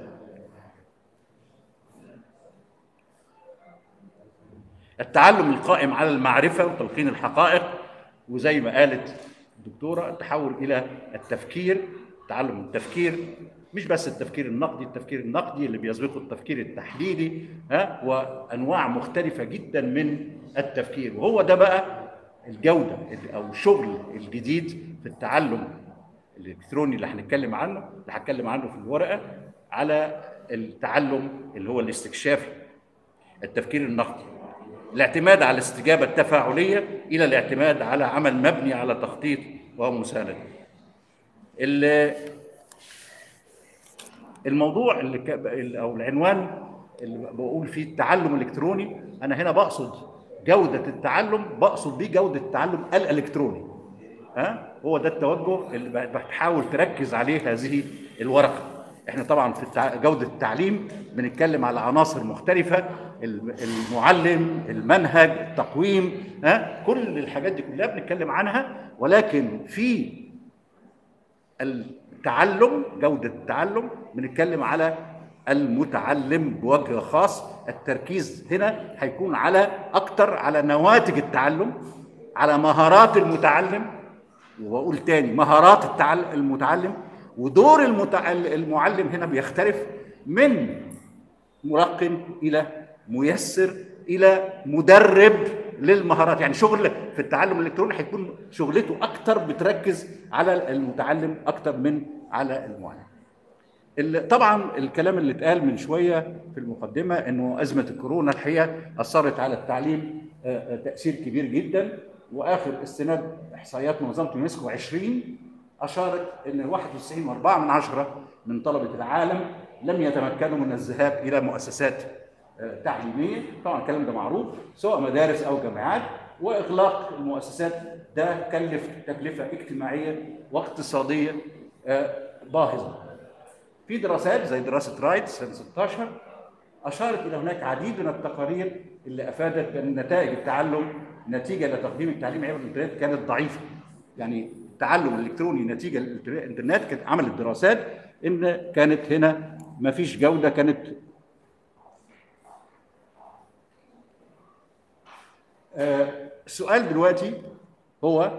التعلم القائم على المعرفة وتلقين الحقائق وزي ما قالت الدكتورة التحول إلى التفكير تعلم التفكير مش بس التفكير النقدي التفكير النقدي اللي بيسبقه التفكير التحليلي ها وأنواع مختلفة جدا من التفكير وهو ده بقى الجودة أو الشغل الجديد في التعلم الإلكتروني اللي هنتكلم عنه اللي هتكلم عنه في الورقة على التعلم اللي هو الاستكشافي التفكير النقدي الاعتماد على الاستجابه التفاعليه الى الاعتماد على عمل مبني على تخطيط ومسانده. ال- الموضوع اللي ك- او العنوان اللي بقول فيه التعلم الالكتروني انا هنا بقصد جوده التعلم بقصد بيه جوده التعلم الالكتروني. ها هو ده التوجه اللي ب- بتحاول تركز عليه هذه الورقه. احنا طبعا في التع... جوده التعليم بنتكلم على عناصر مختلفه الم- المعلم المنهج التقويم ها كل الحاجات دي كلها بنتكلم عنها ولكن في التعلم جوده التعلم بنتكلم على المتعلم بوجه خاص التركيز هنا هيكون على اكتر على نواتج التعلم على مهارات المتعلم وبقول تاني مهارات التعل- المتعلم ودور المتعل- المعلم هنا بيختلف من مرقم الى ميسر الى مدرب للمهارات يعني شغل في التعلم الالكتروني هيكون شغلته اكتر بتركز على المتعلم اكتر من على المعلم ال- طبعا الكلام اللي اتقال من شويه في المقدمه انه ازمه الكورونا الحقيقه اثرت على التعليم آه، آه، تاثير كبير جدا واخر استناد احصائيات منظمه اليونسكو 20 اشارت ان 91.4 من عشرة من طلبه العالم لم يتمكنوا من الذهاب الى مؤسسات آه، تعليميه طبعا الكلام ده معروف سواء مدارس او جامعات واغلاق المؤسسات ده كلف تكلفه اجتماعيه واقتصاديه آه، باهظه في دراسات زي دراسه رايت سنه 16 اشارت الى هناك عديد من التقارير اللي افادت بان نتائج التعلم نتيجه لتقديم التعليم عبر الانترنت كانت ضعيفه. يعني التعلم الالكتروني نتيجه للانترنت كانت عملت دراسات ان كانت هنا ما فيش جوده كانت آه، السؤال دلوقتي هو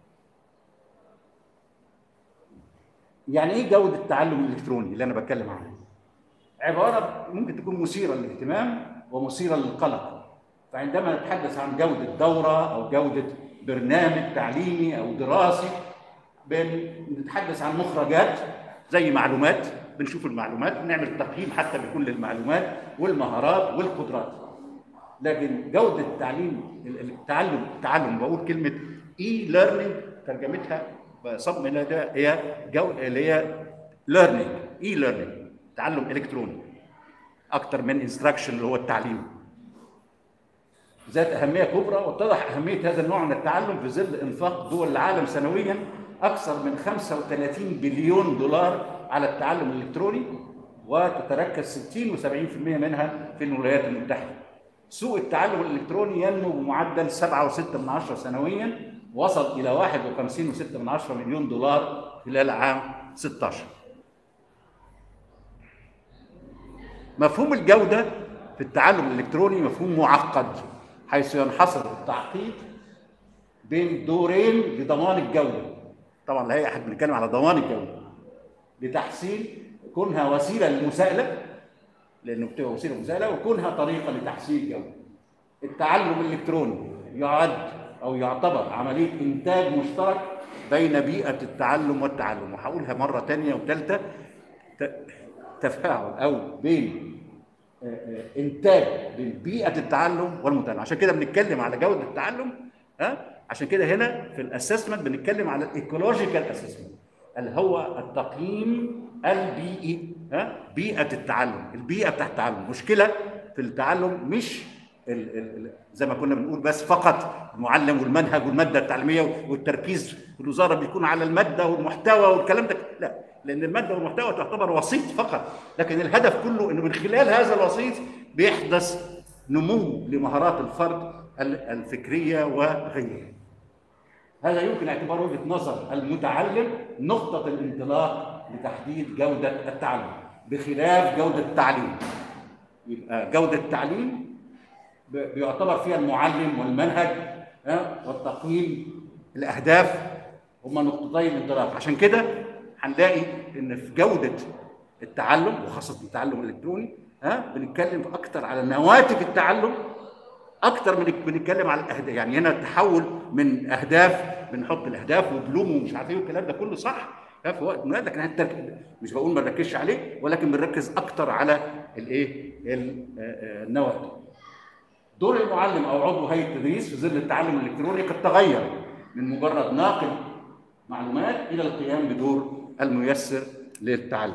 يعني ايه جوده التعلم الالكتروني اللي انا بتكلم عنه؟ عباره ممكن تكون مثيره للاهتمام ومثيره للقلق. فعندما نتحدث عن جوده دوره او جوده برنامج تعليمي او دراسي بنتحدث عن مخرجات زي معلومات بنشوف المعلومات بنعمل تقييم حتى بيكون للمعلومات والمهارات والقدرات. لكن جوده التعليم التعلم التعلم بقول كلمه اي ليرنينج ترجمتها بصم ده هي جو اللي هي ليرنينج اي ليرنينج تعلم الكتروني اكتر من انستراكشن اللي هو التعليم ذات اهميه كبرى واتضح اهميه هذا النوع من التعلم في ظل انفاق دول العالم سنويا اكثر من 35 بليون دولار على التعلم الالكتروني وتتركز 60 و70% منها في الولايات المتحده. سوق التعلم الالكتروني ينمو بمعدل 7.6 من عشرة سنويا وصل الى 51.6 من عشرة مليون دولار خلال عام 16 مفهوم الجودة في التعلم الإلكتروني مفهوم معقد حيث ينحصر التعقيد بين دورين لضمان الجودة طبعا لا احنا بنتكلم على ضمان الجودة لتحسين كونها وسيلة للمساءلة لأنه بتبقى وسيلة مساءلة وكونها طريقة لتحسين الجودة التعلم الإلكتروني يعد أو يعتبر عملية إنتاج مشترك بين بيئة التعلم والتعلم وهقولها مرة تانية وثالثة تفاعل او بين انتاج بين بيئه التعلم والمتعلم عشان كده بنتكلم على جوده التعلم ها عشان كده هنا في الاسسمنت بنتكلم على الايكولوجيكال اسسمنت اللي هو التقييم البيئي ها بيئه التعلم البيئه بتاعت التعلم مشكله في التعلم مش ال ال زي ما كنا بنقول بس فقط المعلم والمنهج والماده التعليميه والتركيز في الوزاره بيكون على الماده والمحتوى والكلام ده لا لان الماده والمحتوى تعتبر وسيط فقط لكن الهدف كله انه من خلال هذا الوسيط بيحدث نمو لمهارات الفرد الفكريه وغيرها هذا يمكن اعتباره وجهه نظر المتعلم نقطه الانطلاق لتحديد جوده التعلم بخلاف جوده التعليم يبقى جوده التعليم بيعتبر فيها المعلم والمنهج والتقييم الاهداف هما نقطتي الانطلاق عشان كده هنلاقي ان في جوده التعلم وخاصه التعلم الالكتروني ها بنتكلم اكتر على نواتج التعلم اكتر من بنتكلم على الاهداف يعني هنا التحول من اهداف بنحط الاهداف وبلوم ومش عارف ايه والكلام ده كله صح في وقت مناسب لكن هنترك مش بقول ما نركزش عليه ولكن بنركز اكتر على الايه النواتج دور المعلم او عضو هيئه التدريس في ظل التعلم الالكتروني قد تغير من مجرد ناقل معلومات الى القيام بدور الميسر للتعلم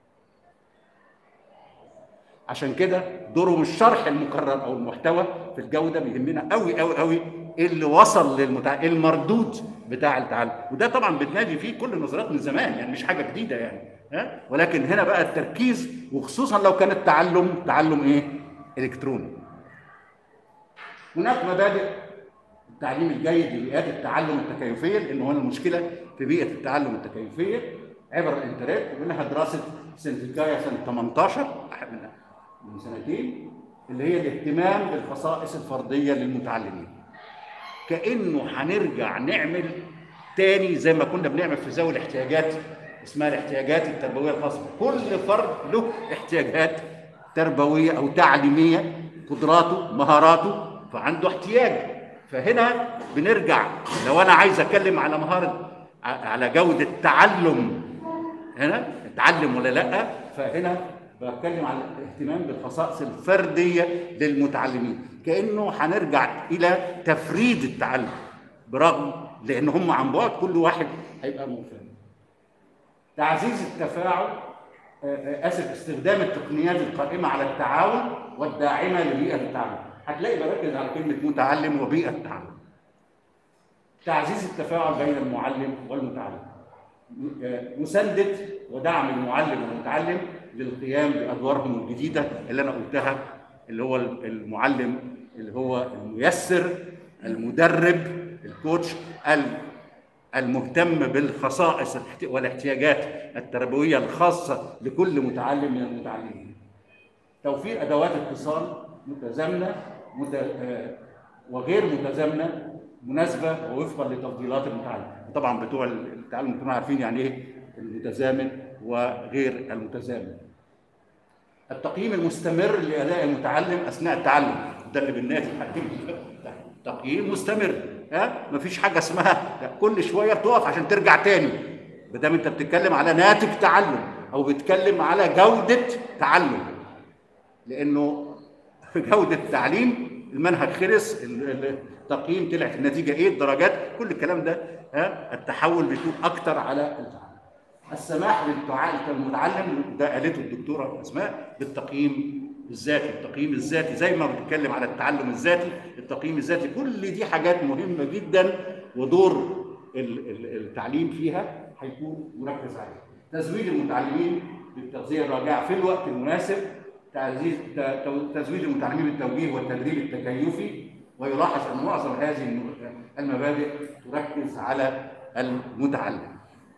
عشان كده دوره مش شرح المكرر او المحتوى في الجوده بيهمنا قوي قوي قوي اللي وصل للمتع... المردود بتاع التعلم وده طبعا بتنادي فيه كل النظريات من زمان يعني مش حاجه جديده يعني ها ولكن هنا بقى التركيز وخصوصا لو كان التعلم تعلم ايه الكتروني هناك مبادئ التعليم الجيد لبيئات التعلم التكيفيه لان هنا المشكله في بيئه التعلم التكيفيه عبر الانترنت ومنها دراسه سنتيكايا سنه 18 من من سنتين اللي هي الاهتمام بالخصائص الفرديه للمتعلمين. كانه هنرجع نعمل تاني زي ما كنا بنعمل في ذوي الاحتياجات اسمها الاحتياجات التربويه الخاصه، كل فرد له احتياجات تربويه او تعليميه قدراته مهاراته فعنده احتياج فهنا بنرجع لو انا عايز اتكلم على مهاره ع- على جوده تعلم هنا اتعلم ولا لا فهنا بتكلم على الاهتمام بالخصائص الفرديه للمتعلمين كانه هنرجع الى تفريد التعلم برغم لان هم عن بعد كل واحد هيبقى منفرد تعزيز التفاعل آه، آه، اسف استخدام التقنيات القائمه على التعاون والداعمه لبيئه التعلم هتلاقي بركز على كلمه متعلم وبيئه التعلم تعزيز التفاعل بين المعلم والمتعلم آه، مسانده ودعم المعلم والمتعلم للقيام بادوارهم الجديده اللي انا قلتها اللي هو المعلم اللي هو الميسر المدرب الكوتش ال- المهتم بالخصائص الاحت- والاحتياجات التربويه الخاصه لكل متعلم من المتعلمين. توفير ادوات اتصال متزامنه مت... آه، وغير متزامنه مناسبه ووفقا لتفضيلات المتعلم. طبعا بتوع التعلم كانوا عارفين يعني ايه المتزامن وغير المتزامن. التقييم المستمر لاداء المتعلم اثناء التعلم ده اللي بالنادي تقييم مستمر ها مفيش حاجه اسمها لا، كل شويه بتقف عشان ترجع تاني ما دام انت بتتكلم على ناتج تعلم او بتتكلم على جوده تعلم لانه في جوده التعليم المنهج خلص ال- ال- التقييم طلعت النتيجه ايه الدرجات كل الكلام ده ها التحول بيكون اكتر على التعلم السماح للتع- للمتعلم ده قالته الدكتوره اسماء بالتقييم الذاتي التقييم الذاتي زي ما بنتكلم على التعلم الذاتي التقييم الذاتي كل دي حاجات مهمه جدا ودور ال- ال- التعليم فيها هيكون مركز عليه تزويد المتعلمين بالتغذيه الراجعه في الوقت المناسب تعزيز ت- تو- تزويد المتعلمين بالتوجيه والتدريب التكيفي ويلاحظ ان معظم هذه الم- المبادئ تركز على المتعلم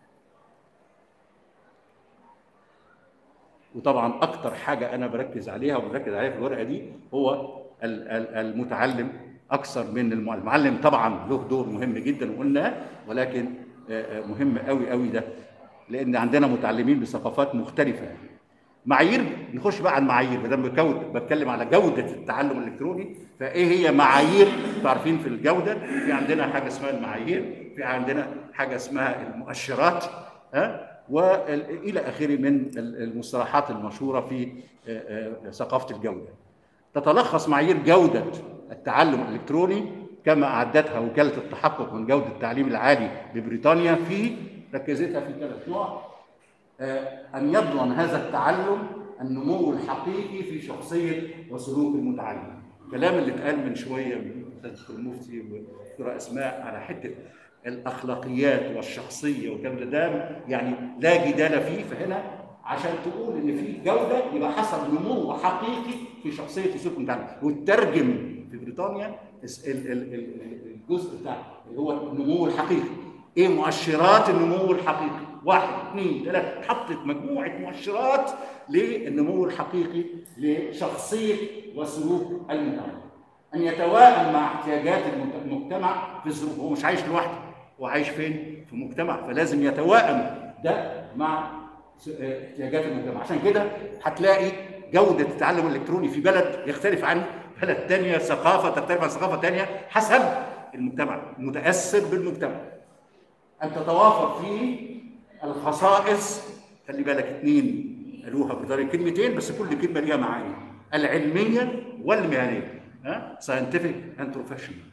وطبعا اكتر حاجه انا بركز عليها وبركز عليها في الورقه دي هو ال- ال- المتعلم اكثر من المعلم المعلم طبعا له دور مهم جدا وقلنا ولكن آه، آه، مهم قوي قوي ده لان عندنا متعلمين بثقافات مختلفه معايير نخش بقى على المعايير ما دام بكود- بتكلم على جوده التعلم الالكتروني فايه هي معايير انتوا عارفين في الجوده في عندنا حاجه اسمها المعايير في عندنا حاجه اسمها المؤشرات ها والى اخره من ال- المصطلحات المشهوره في آه، آه، ثقافه الجوده. تتلخص معايير جوده التعلم الالكتروني كما اعدتها وكاله التحقق من جوده التعليم العالي ببريطانيا في ركزتها في ثلاث نقط آه، أن يضمن هذا التعلم النمو الحقيقي في شخصية وسلوك المتعلم. الكلام اللي اتقال من شوية من الأستاذ المفتي والدكتورة أسماء على حتة الأخلاقيات والشخصية والكلام ده, ده يعني لا جدال فيه فهنا عشان تقول إن في جودة يبقى حصل نمو حقيقي في شخصية وسلوك المتعلم وترجم في بريطانيا الس- ال- ال- ال- الجزء بتاع اللي هو النمو الحقيقي ايه مؤشرات النمو الحقيقي؟ واحد اثنين ثلاثة حطت مجموعة مؤشرات للنمو الحقيقي لشخصية وسلوك المتعلم. أن يتوائم مع احتياجات المت- المجتمع في الظروف، هو مش عايش لوحده، هو عايش فين؟ في مجتمع، فلازم يتوائم ده مع س- اه، احتياجات المجتمع، عشان كده هتلاقي جودة التعلم الإلكتروني في بلد يختلف عن بلد تانية، ثقافة تختلف عن ثقافة تانية حسب المجتمع، متأثر بالمجتمع. أن تتوافر فيه الخصائص خلي بالك اثنين قالوها بطريقة كلمتين بس كل كلمة ليها معاني العلمية والمهنية ها scientific and professional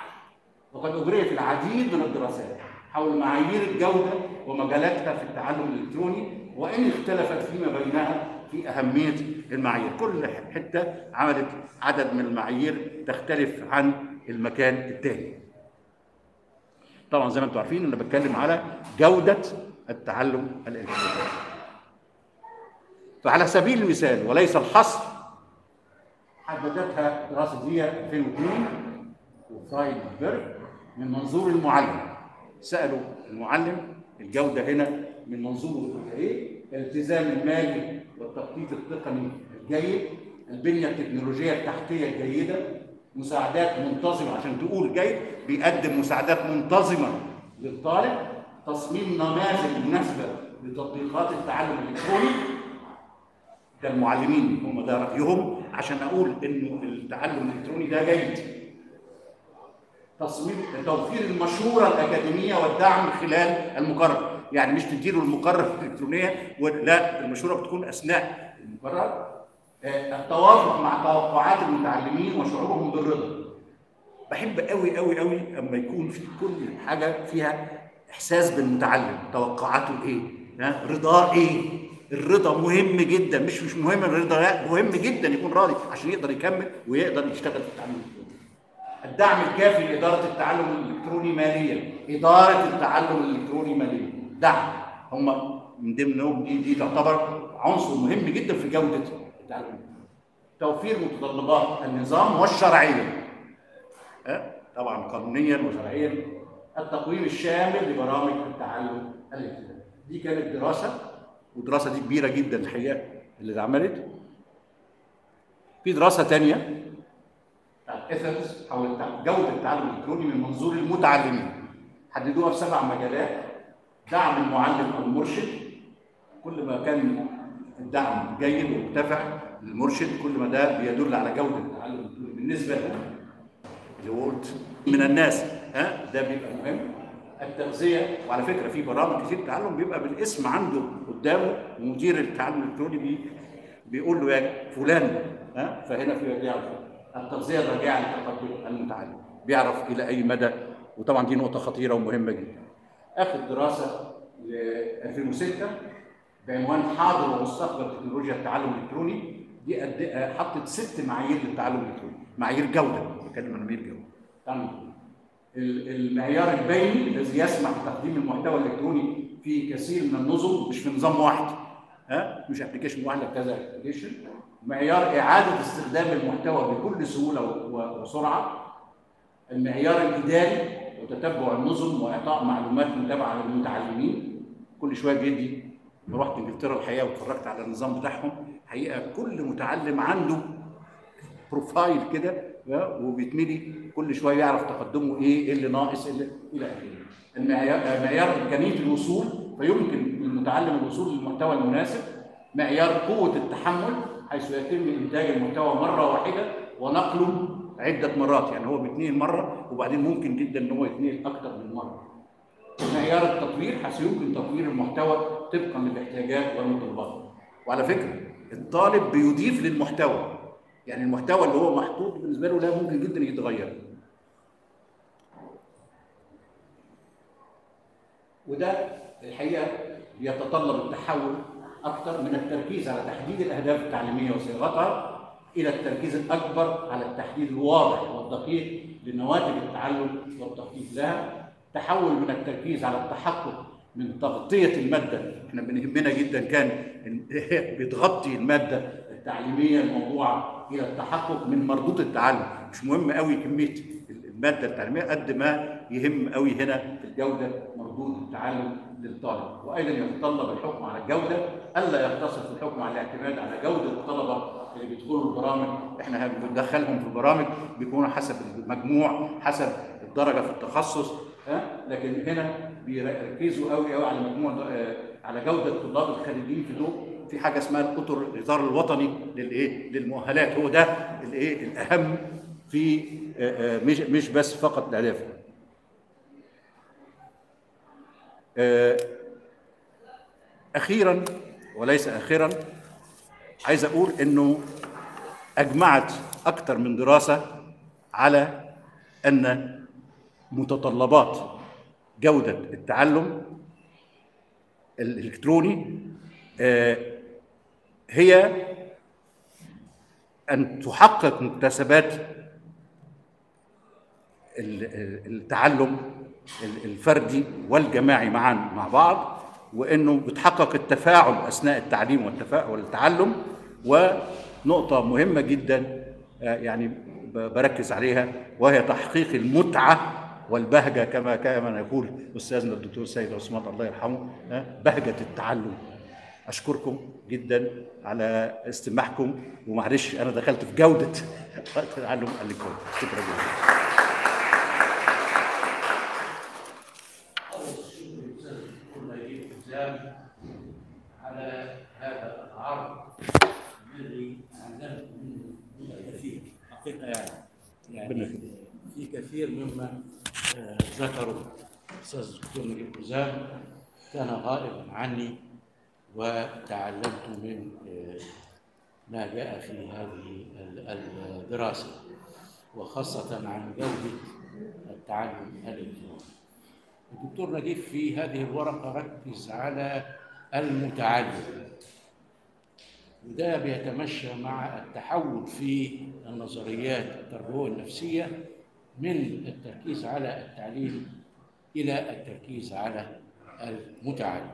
وقد أجريت العديد من الدراسات حول معايير الجودة ومجالاتها في التعلم الإلكتروني وإن اختلفت فيما بينها في أهمية المعايير كل حتة عملت عدد من المعايير تختلف عن المكان التاني طبعا زي ما انتم عارفين انا بتكلم على جوده التعلم الالكتروني فعلى سبيل المثال وليس الحصر حددتها دراسه دي 2002 وفرايدبرج من منظور المعلم سالوا المعلم الجوده هنا من منظور ايه الالتزام المالي والتخطيط التقني الجيد البنيه التكنولوجيه التحتيه الجيده مساعدات منتظمه عشان تقول جيد بيقدم مساعدات منتظمه للطالب تصميم نماذج مناسبه لتطبيقات التعلم الالكتروني كالمعلمين هم ده رايهم عشان اقول انه التعلم الالكتروني ده جيد تصميم توفير المشوره الاكاديميه والدعم خلال المقرر يعني مش تديله المقرر الالكترونيه لا المشوره بتكون اثناء المقرر آه، التوافق مع توقعات المتعلمين وشعورهم بالرضا بحب قوي قوي قوي اما يكون في كل حاجه فيها احساس بالمتعلم توقعاته ايه ها رضاه ايه الرضا مهم جدا مش مش مهم الرضا لا مهم جدا يكون راضي عشان يقدر يكمل ويقدر يشتغل في التعليم الالكتروني الدعم الكافي لاداره التعلم الالكتروني ماليا اداره التعلم الالكتروني ماليا دعم هم من ضمنهم دي دي تعتبر عنصر مهم جدا في جوده التعلم توفير متطلبات النظام والشرعيه ها؟ طبعا قانونيا وشرعيا التقويم الشامل لبرامج التعلم الالكتروني دي كانت دراسه والدراسه دي كبيره جدا الحقيقه اللي اتعملت في دراسه ثانيه بتاعت ايثكس حول التع- جوده التعلم الالكتروني من منظور المتعلمين حددوها في سبع مجالات دعم المعلم او المرشد كل ما كان الدعم جيد ومرتفع للمرشد كل ما ده بيدل على جوده التعلم الالكتروني بالنسبه له اللي هو قلت من الناس ها ده بيبقى مهم التغذيه وعلى فكره في برامج كتير تعلم بيبقى بالاسم عنده قدامه ومدير التعلم الالكتروني بي بيقول له يا فلان ها فهنا في بيعرف التغذيه الراجعه لتقدم المتعلم بيعرف الى اي مدى وطبعا دي نقطه خطيره ومهمه جدا اخر دراسه ل 2006 بعنوان حاضر ومستقبل تكنولوجيا التعلم الالكتروني دي قد حطت ست معايير للتعلم الالكتروني معايير جوده بتكلم عن معايير جوده تعلم الإلكتروني. ال- المعيار البيني الذي يسمح بتقديم المحتوى الالكتروني في كثير من النظم مش في نظام واحد ها مش ابلكيشن واحد لا كذا ابلكيشن معيار اعاده استخدام المحتوى بكل سهوله و- و- وسرعه المعيار الاداري وتتبع النظم واعطاء معلومات متابعه للمتعلمين كل شويه بيدي أنا رحت انجلترا الحقيقه واتفرجت على النظام بتاعهم حقيقه كل متعلم عنده بروفايل كده ها، وبيتملي كل شويه يعرف تقدمه ايه ايه اللي ناقص ايه اللي الى اخره المعيار معيار امكانيه الوصول فيمكن للمتعلم الوصول للمحتوى المناسب معيار قوه التحمل حيث يتم انتاج المحتوى مره واحده ونقله عده مرات يعني هو بيتنقل مره وبعدين ممكن جدا ان هو يتنقل اكثر من مره معيار التطوير حيث يمكن تطوير المحتوى طبقا للاحتياجات والمتطلبات وعلى فكره الطالب بيضيف للمحتوى يعني المحتوى اللي هو محطوط بالنسبه له لا ممكن جدا يتغير وده الحقيقه بيتطلب التحول اكثر من التركيز على تحديد الاهداف التعليميه وصياغتها الى التركيز الاكبر على التحديد الواضح والدقيق لنواتج التعلم والتخطيط لها تحول من التركيز على التحقق من تغطيه الماده احنا بنهمنا جدا كان إن- بتغطي الماده التعليميه الموضوعه الى التحقق من مردود التعلم مش مهم قوي كميه الماده التعليميه قد ما يهم قوي هنا في الجوده مردود التعلم للطالب وايضا يتطلب الحكم على الجوده الا يقتصر في الحكم على الاعتماد على جوده الطلبه اللي بيدخلوا البرامج احنا بندخلهم في البرامج بيكونوا حسب المجموع حسب الدرجه في التخصص ها لكن هنا بيركزوا قوي قوي على مجموع آه، على جوده الطلاب الخارجين في دول في حاجه اسمها الاطر الاطار الوطني للايه للمؤهلات هو ده الايه الاهم في آه، آه، مش مش بس فقط الاهداف آه، اخيرا وليس اخيرا عايز اقول انه اجمعت اكثر من دراسه على ان متطلبات جوده التعلم الالكتروني آه، هي ان تحقق مكتسبات ال- ال- التعلم ال- الفردي والجماعي معا مع بعض وانه بتحقق التفاعل اثناء التعليم والتفاعل والتعلم ونقطه مهمه جدا آه، يعني ب- بركز عليها وهي تحقيق المتعه والبهجه كما كما يقول استاذنا الدكتور سيد عثمان الله يرحمه آه، بهجه التعلم اشكركم جدا على استماعكم ومعلش انا دخلت في جوده التعلم الالكتروني شكرا جدا الأستاذ الدكتور نجيب حسام على هذا العرض ربنا يخليك في كثير مما آه، ذكره الاستاذ الدكتور نجيب حزام كان غائبا عني وتعلمت من آه، ما جاء في هذه ال- الدراسه وخاصه عن جوده التعلم الالكتروني. الدكتور نجيب في هذه الورقه ركز على المتعلم وده بيتمشى مع التحول في النظريات التربويه النفسيه من التركيز على التعليم الى التركيز على المتعلم.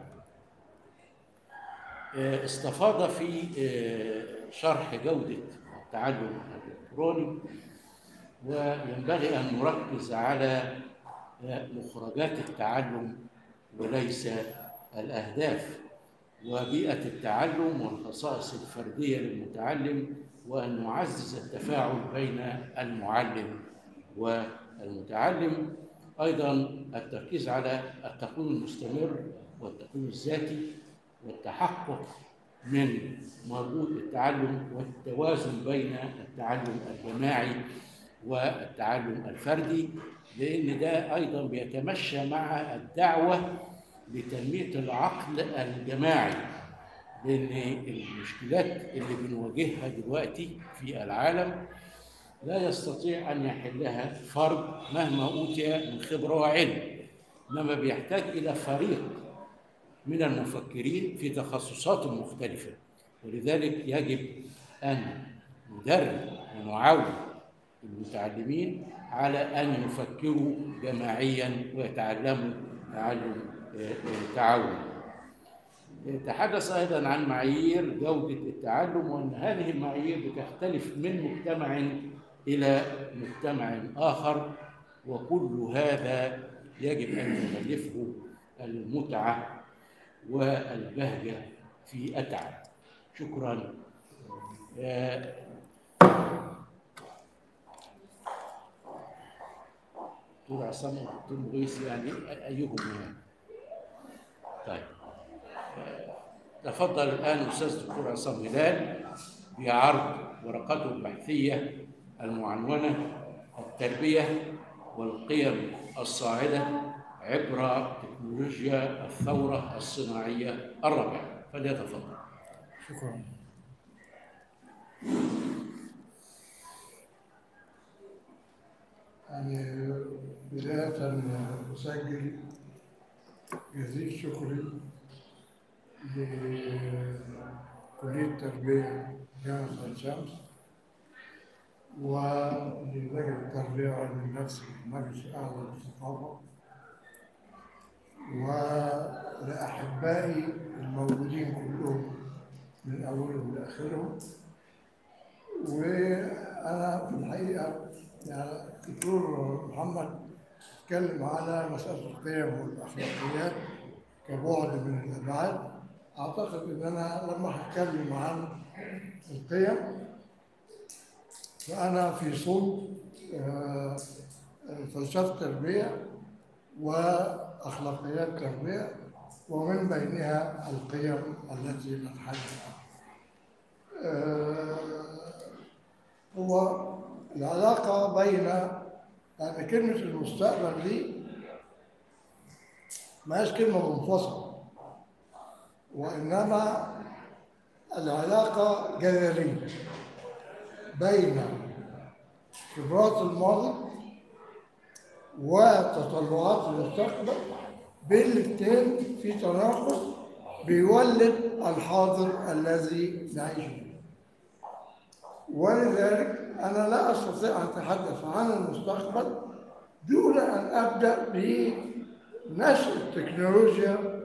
آه، استفاض في آه، شرح جوده التعلم الالكتروني وينبغي ان نركز على آه، مخرجات التعلم وليس الاهداف. وبيئة التعلم والخصائص الفردية للمتعلم وأن نعزز التفاعل بين المعلم والمتعلم أيضا التركيز على التقويم المستمر والتقويم الذاتي والتحقق من مردود التعلم والتوازن بين التعلم الجماعي والتعلم الفردي لأن ده أيضا بيتمشى مع الدعوة لتنمية العقل الجماعي لأن المشكلات اللي بنواجهها دلوقتي في العالم لا يستطيع أن يحلها فرد مهما أوتي من خبرة وعلم إنما بيحتاج إلى فريق من المفكرين في تخصصات مختلفة ولذلك يجب أن ندرب ونعود المتعلمين على أن يفكروا جماعيا ويتعلموا تعلم تعاون تحدث ايضا عن معايير جوده التعلم وان هذه المعايير بتختلف من مجتمع الى مجتمع اخر وكل هذا يجب ان يغلفه المتعه والبهجه في التعلم شكرا آه، دكتور عصام دكتور مغيث يعني ايهم يعني طيب آه، تفضل الان الاستاذ الدكتور عصام هلال بعرض ورقته البحثيه المعنونه التربيه والقيم الصاعده عبر تكنولوجيا الثوره الصناعيه الرابعه فليتفضل شكرا يعني بداية أسجل جزيل شكري لكلية التربية جامعة عين شمس وللجنة التربية وعلم النفس في المجلس الأعلى للثقافة ولأحبائي الموجودين كلهم من أولهم لآخرهم وأنا في الحقيقة يعني الدكتور محمد اتكلم على مسألة القيم والأخلاقيات كبعد من الأبعاد أعتقد إن أنا لما هتكلم عن القيم فأنا في صلب آه، فلسفة التربية وأخلاقيات التربية ومن بينها القيم التي نتحدث عنها. آه، هو العلاقة بين يعني كلمة المستقبل دي ما هيش كلمة منفصلة وإنما العلاقة جذرية بين خبرات الماضي وتطلعات المستقبل بالاثنين في تناقض بيولد الحاضر الذي نعيش فيه ولذلك أنا لا أستطيع أن أتحدث عن المستقبل دون أن أبدأ بنشأ التكنولوجيا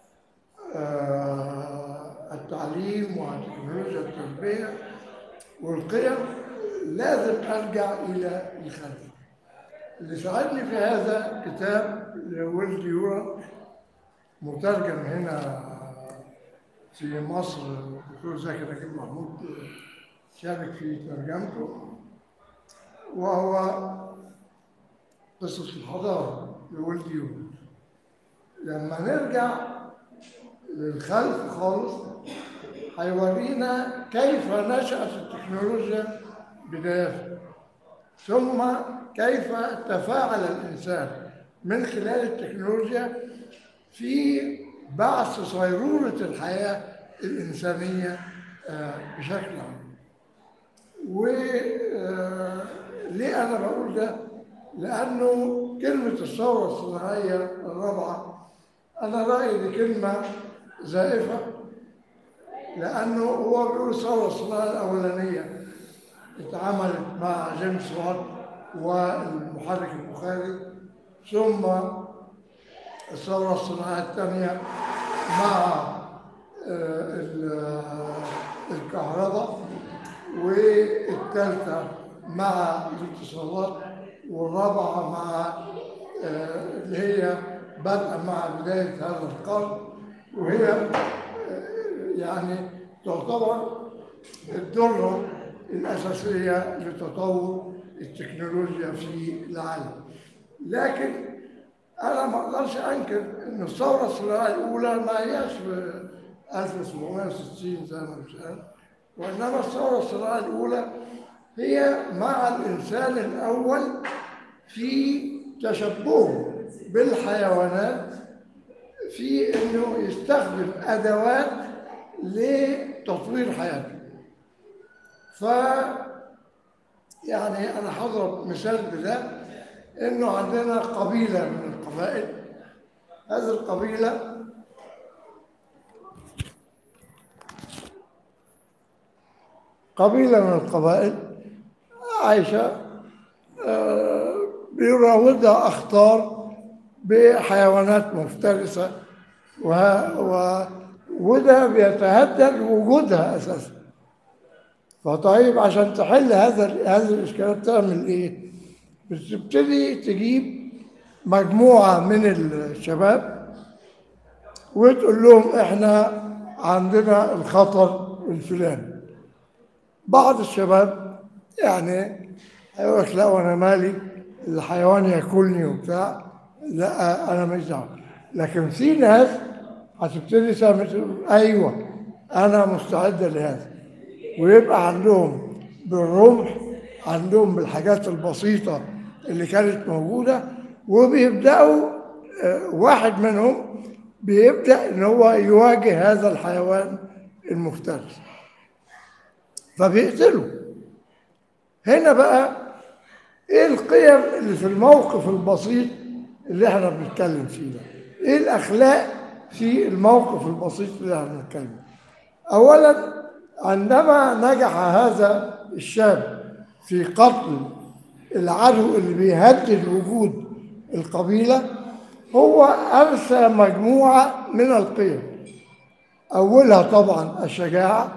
آه، التعليم وتكنولوجيا التربية والقيم لازم أرجع إلى الخلف اللي ساعدني في هذا كتاب لويل ديورا مترجم هنا في مصر الدكتور زكي نجيب محمود شارك في ترجمته وهو قصص الحضارة لويل ديورا لما نرجع للخلف خالص هيورينا كيف نشأت التكنولوجيا بدايتها ثم كيف تفاعل الإنسان من خلال التكنولوجيا في بعث صيرورة الحياة الإنسانية آه، بشكل عام وليه أنا بقول ده؟ لأنه كلمة الثورة الصناعية الرابعة أنا رأيي دي كلمة زائفة لأنه هو بيقول الثورة الصناعية الأولانية اتعملت مع جيمس وات والمحرك البخاري ثم الثورة الصناعية الثانية مع آه، ال- الكهرباء والثالثة مع الاتصالات والرابعة مع آه، اللي هي بدأ مع بداية هذا القرن وهي آه، يعني تعتبر الذرة الأساسية لتطور التكنولوجيا في العالم لكن أنا ما أقدرش أنكر إن الثورة الصناعية الأولى ما هياش في 1760 زي ما بيتقال وإنما الثورة الصناعية الأولى هي مع الإنسان الأول في تشبهه بالحيوانات في إنه يستخدم أدوات لتطوير حياته ف يعني أنا هضرب مثال بده إنه عندنا قبيلة من القبائل هذه القبيلة قبيلة من القبائل عايشة آه، بيراودها أخطار بحيوانات مفترسة وه- و- وده بيتهدد وجودها أساسا فطيب عشان تحل هذا هذه الإشكالات تعمل إيه؟ بتبتدي تجيب مجموعة من الشباب وتقول لهم إحنا عندنا الخطر الفلاني بعض الشباب يعني هيقول لك لا وانا مالي الحيوان ياكلني وبتاع لا انا ماليش دعوه لكن في ناس هتبتدي تعمل تقول ايوه انا مستعده لهذا ويبقى عندهم بالرمح عندهم بالحاجات البسيطه اللي كانت موجوده وبيبداوا آه، واحد منهم بيبدا ان هو يواجه هذا الحيوان المفترس فبيقتلوا هنا بقى ايه القيم اللي في الموقف البسيط اللي احنا بنتكلم فيه ده ايه الاخلاق في الموقف البسيط اللي احنا بنتكلم فيه؟ اولا عندما نجح هذا الشاب في قتل العدو اللي بيهدد وجود القبيله هو ارسى مجموعه من القيم اولها طبعا الشجاعه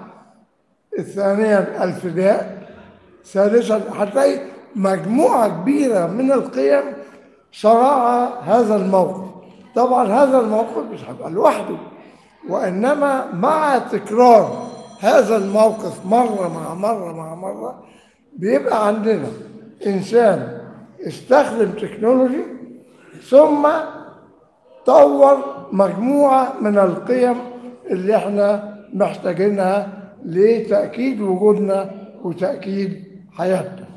ثانيا الفداء ثالثا هتلاقي مجموعة كبيرة من القيم صراع هذا الموقف طبعا هذا الموقف مش هيبقى لوحده وإنما مع تكرار هذا الموقف مرة مع مرة مع مرة بيبقى عندنا إنسان استخدم تكنولوجي ثم طور مجموعة من القيم اللي احنا محتاجينها لتأكيد وجودنا وتأكيد حياتنا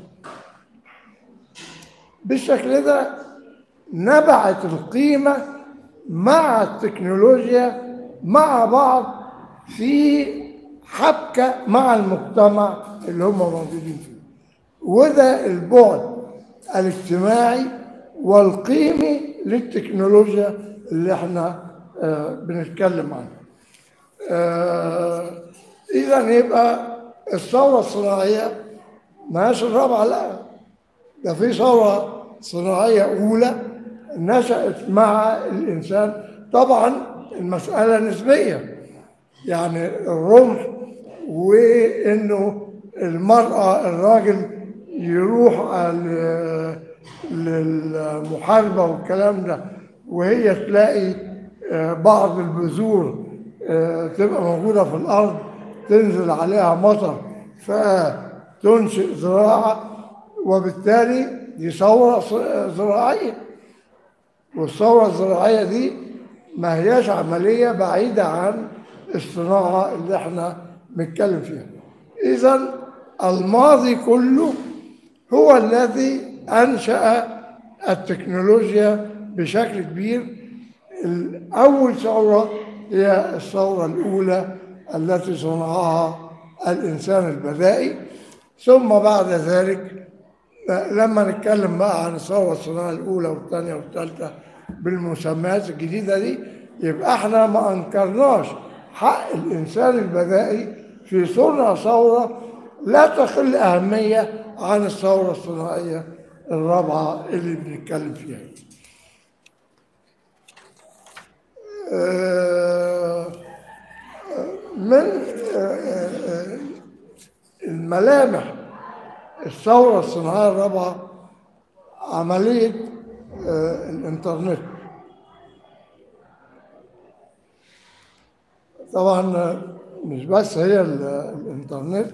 بالشكل ده نبعت القيمة مع التكنولوجيا مع بعض في حبكة مع المجتمع اللي هم موجودين فيه وده البعد الاجتماعي والقيمي للتكنولوجيا اللي احنا آه، بنتكلم عنها آه، اذا يبقى الثوره الصناعيه ماهيش الرابعه لا ده في ثوره صناعيه اولى نشات مع الانسان طبعا المساله نسبيه يعني الرمح وانه المراه الراجل يروح ال- للمحاربه والكلام ده وهي تلاقي آه، بعض البذور آه، تبقى موجوده في الارض تنزل عليها مطر فتنشئ زراعه وبالتالي دي ثوره ص- زراعيه والثوره الزراعيه دي ما هياش عمليه بعيده عن الصناعه اللي احنا بنتكلم فيها اذا الماضي كله هو الذي أنشأ التكنولوجيا بشكل كبير أول ثورة هي الثورة الأولى التي صنعها الإنسان البدائي ثم بعد ذلك لما نتكلم بقى عن الثورة الصناعية الأولى والثانية والثالثة بالمسميات الجديدة دي يبقى احنا ما أنكرناش حق الإنسان البدائي في صنع ثورة لا تقل أهمية عن الثورة الصناعية الرابعة اللي بنتكلم فيها آه، من آه، آه، الملامح الثورة الصناعية الرابعة عملية آه، الإنترنت طبعا آه، مش بس هي ال- الإنترنت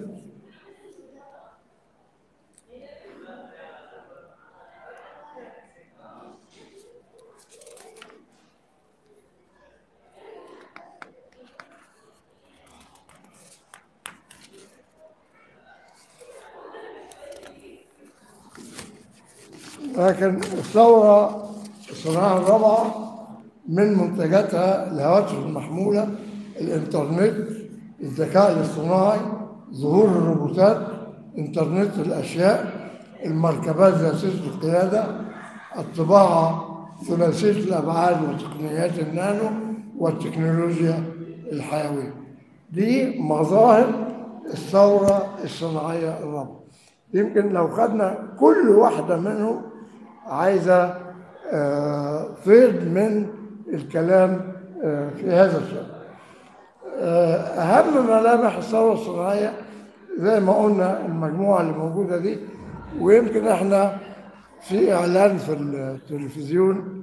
لكن الثورة الصناعة الرابعة من منتجاتها الهواتف المحمولة الإنترنت الذكاء الاصطناعي ظهور الروبوتات إنترنت الأشياء المركبات ذاتية القيادة الطباعة ثلاثية الأبعاد وتقنيات النانو والتكنولوجيا الحيوية دي مظاهر الثورة الصناعية الرابعة يمكن لو خدنا كل واحدة منهم عايزة آه، فيض من الكلام آه، في هذا الشأن آه، أهم ملامح الثورة الصناعية زي ما قلنا المجموعة اللي موجودة دي ويمكن احنا في إعلان في التلفزيون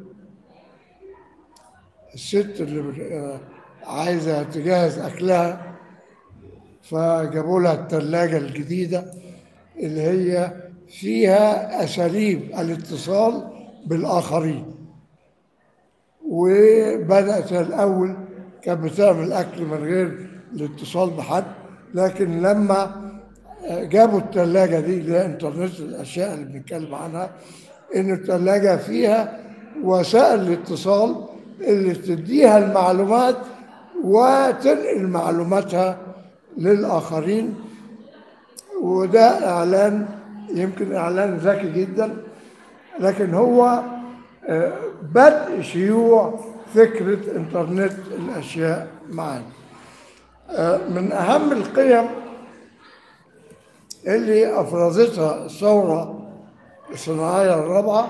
الست اللي بت- آه، عايزة تجهز أكلها فجابوا لها الثلاجة الجديدة اللي هي فيها أساليب الاتصال بالآخرين وبدأت الأول كانت بتعمل أكل من غير الاتصال بحد لكن لما جابوا الثلاجة دي اللي هي إنترنت الأشياء اللي بنتكلم عنها إن الثلاجة فيها وسائل الاتصال اللي تديها المعلومات وتنقل معلوماتها للآخرين وده إعلان يمكن إعلان ذكي جدا لكن هو آه، بدء شيوع فكرة إنترنت الأشياء معانا آه، من أهم القيم اللي أفرزتها الثورة الصناعية الرابعة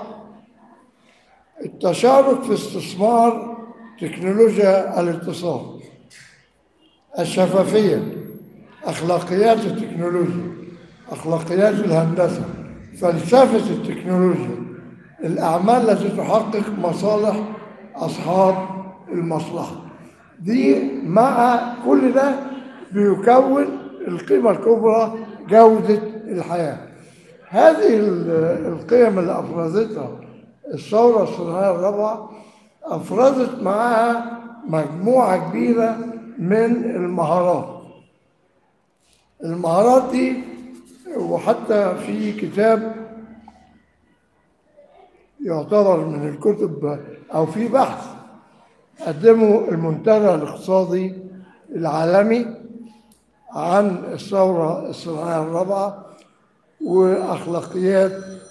التشارك في استثمار تكنولوجيا الاتصال الشفافية أخلاقيات التكنولوجيا أخلاقيات الهندسة فلسفة التكنولوجيا الأعمال التي تحقق مصالح أصحاب المصلحة دي مع كل ده بيكون القيمة الكبرى جودة الحياة هذه ال- القيم اللي أفرزتها الثورة الصناعية الرابعة أفرزت معها مجموعة كبيرة من المهارات المهارات دي وحتى في كتاب يعتبر من الكتب أو في بحث قدمه المنتدى الاقتصادي العالمي عن الثورة الصناعية الرابعة وأخلاقيات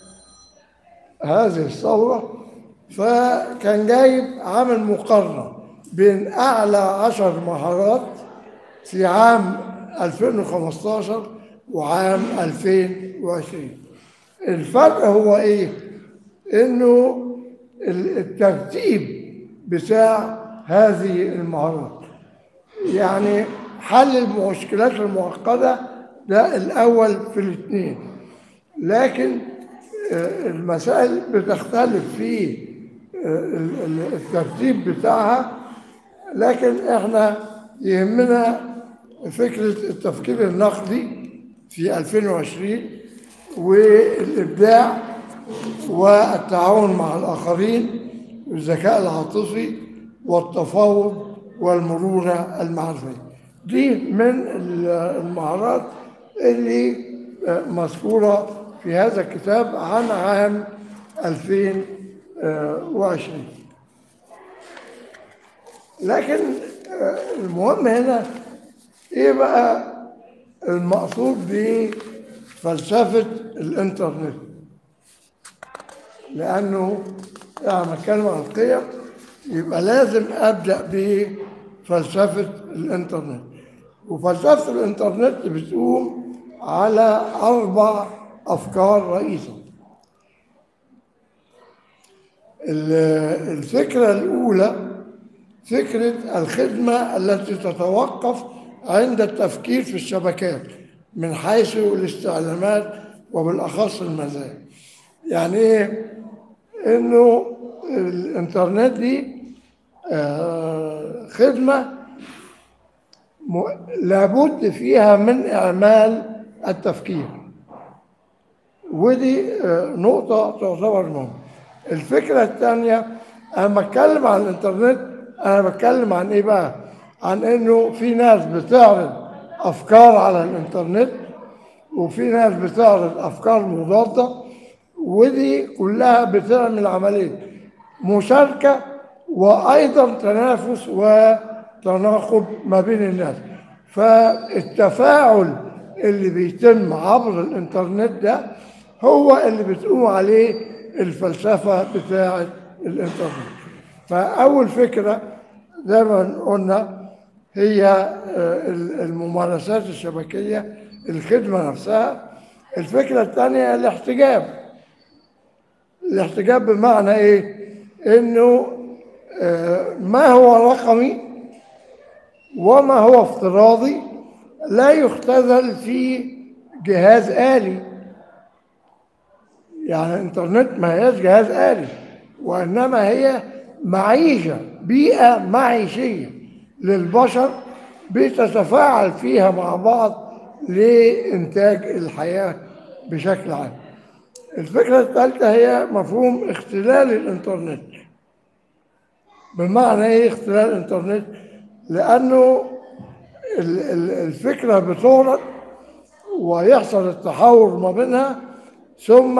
هذه الثورة فكان جايب عامل مقارنة بين أعلى عشر مهارات في عام 2015 وعام 2020 الفرق هو إيه؟ إنه ال- الترتيب بتاع هذه المهارات يعني حل المشكلات المعقدة ده الأول في الاثنين لكن آه، المسائل بتختلف في آه، ال- ال- الترتيب بتاعها لكن احنا يهمنا فكرة التفكير النقدي في 2020 والإبداع والتعاون مع الآخرين والذكاء العاطفي والتفاوض والمرونة المعرفية دي من ال- المهارات اللي آه، مذكورة في هذا الكتاب عن عام 2020 لكن آه، المهم هنا ايه بقى المقصود بفلسفة الانترنت لأنه يعني بتكلم عن القيم يبقى لازم أبدأ بفلسفة الانترنت وفلسفة الانترنت بتقوم على أربع أفكار رئيسة ال- الفكرة الأولى فكرة الخدمة التي تتوقف عند التفكير في الشبكات من حيث الاستعلامات وبالأخص المزايا يعني إيه؟ إنه الإنترنت دي آه، خدمة م- لابد فيها من إعمال التفكير ودي آه، نقطة تعتبر مهمة الفكرة الثانية أنا بتكلم عن الإنترنت أنا بتكلم عن إيه بقى؟ عن إنه في ناس بتعرض أفكار على الإنترنت وفي ناس بتعرض أفكار مضادة ودي كلها بتعمل عملية مشاركة وأيضا تنافس وتناقض ما بين الناس فالتفاعل اللي بيتم عبر الإنترنت ده هو اللي بتقوم عليه الفلسفة بتاعة الإنترنت فأول فكرة زي ما قلنا هي آه، الممارسات الشبكية الخدمة نفسها الفكرة الثانية الاحتجاب الاحتجاب بمعنى ايه انه آه، ما هو رقمي وما هو افتراضي لا يختزل في جهاز آلي يعني الانترنت ما هياش جهاز آلي وإنما هي معيشة بيئة معيشية للبشر بتتفاعل فيها مع بعض لإنتاج الحياة بشكل عام الفكرة الثالثة هي مفهوم اختلال الإنترنت بمعنى إيه اختلال الإنترنت؟ لأنه ال- ال- الفكرة بتورد ويحصل التحور ما بينها ثم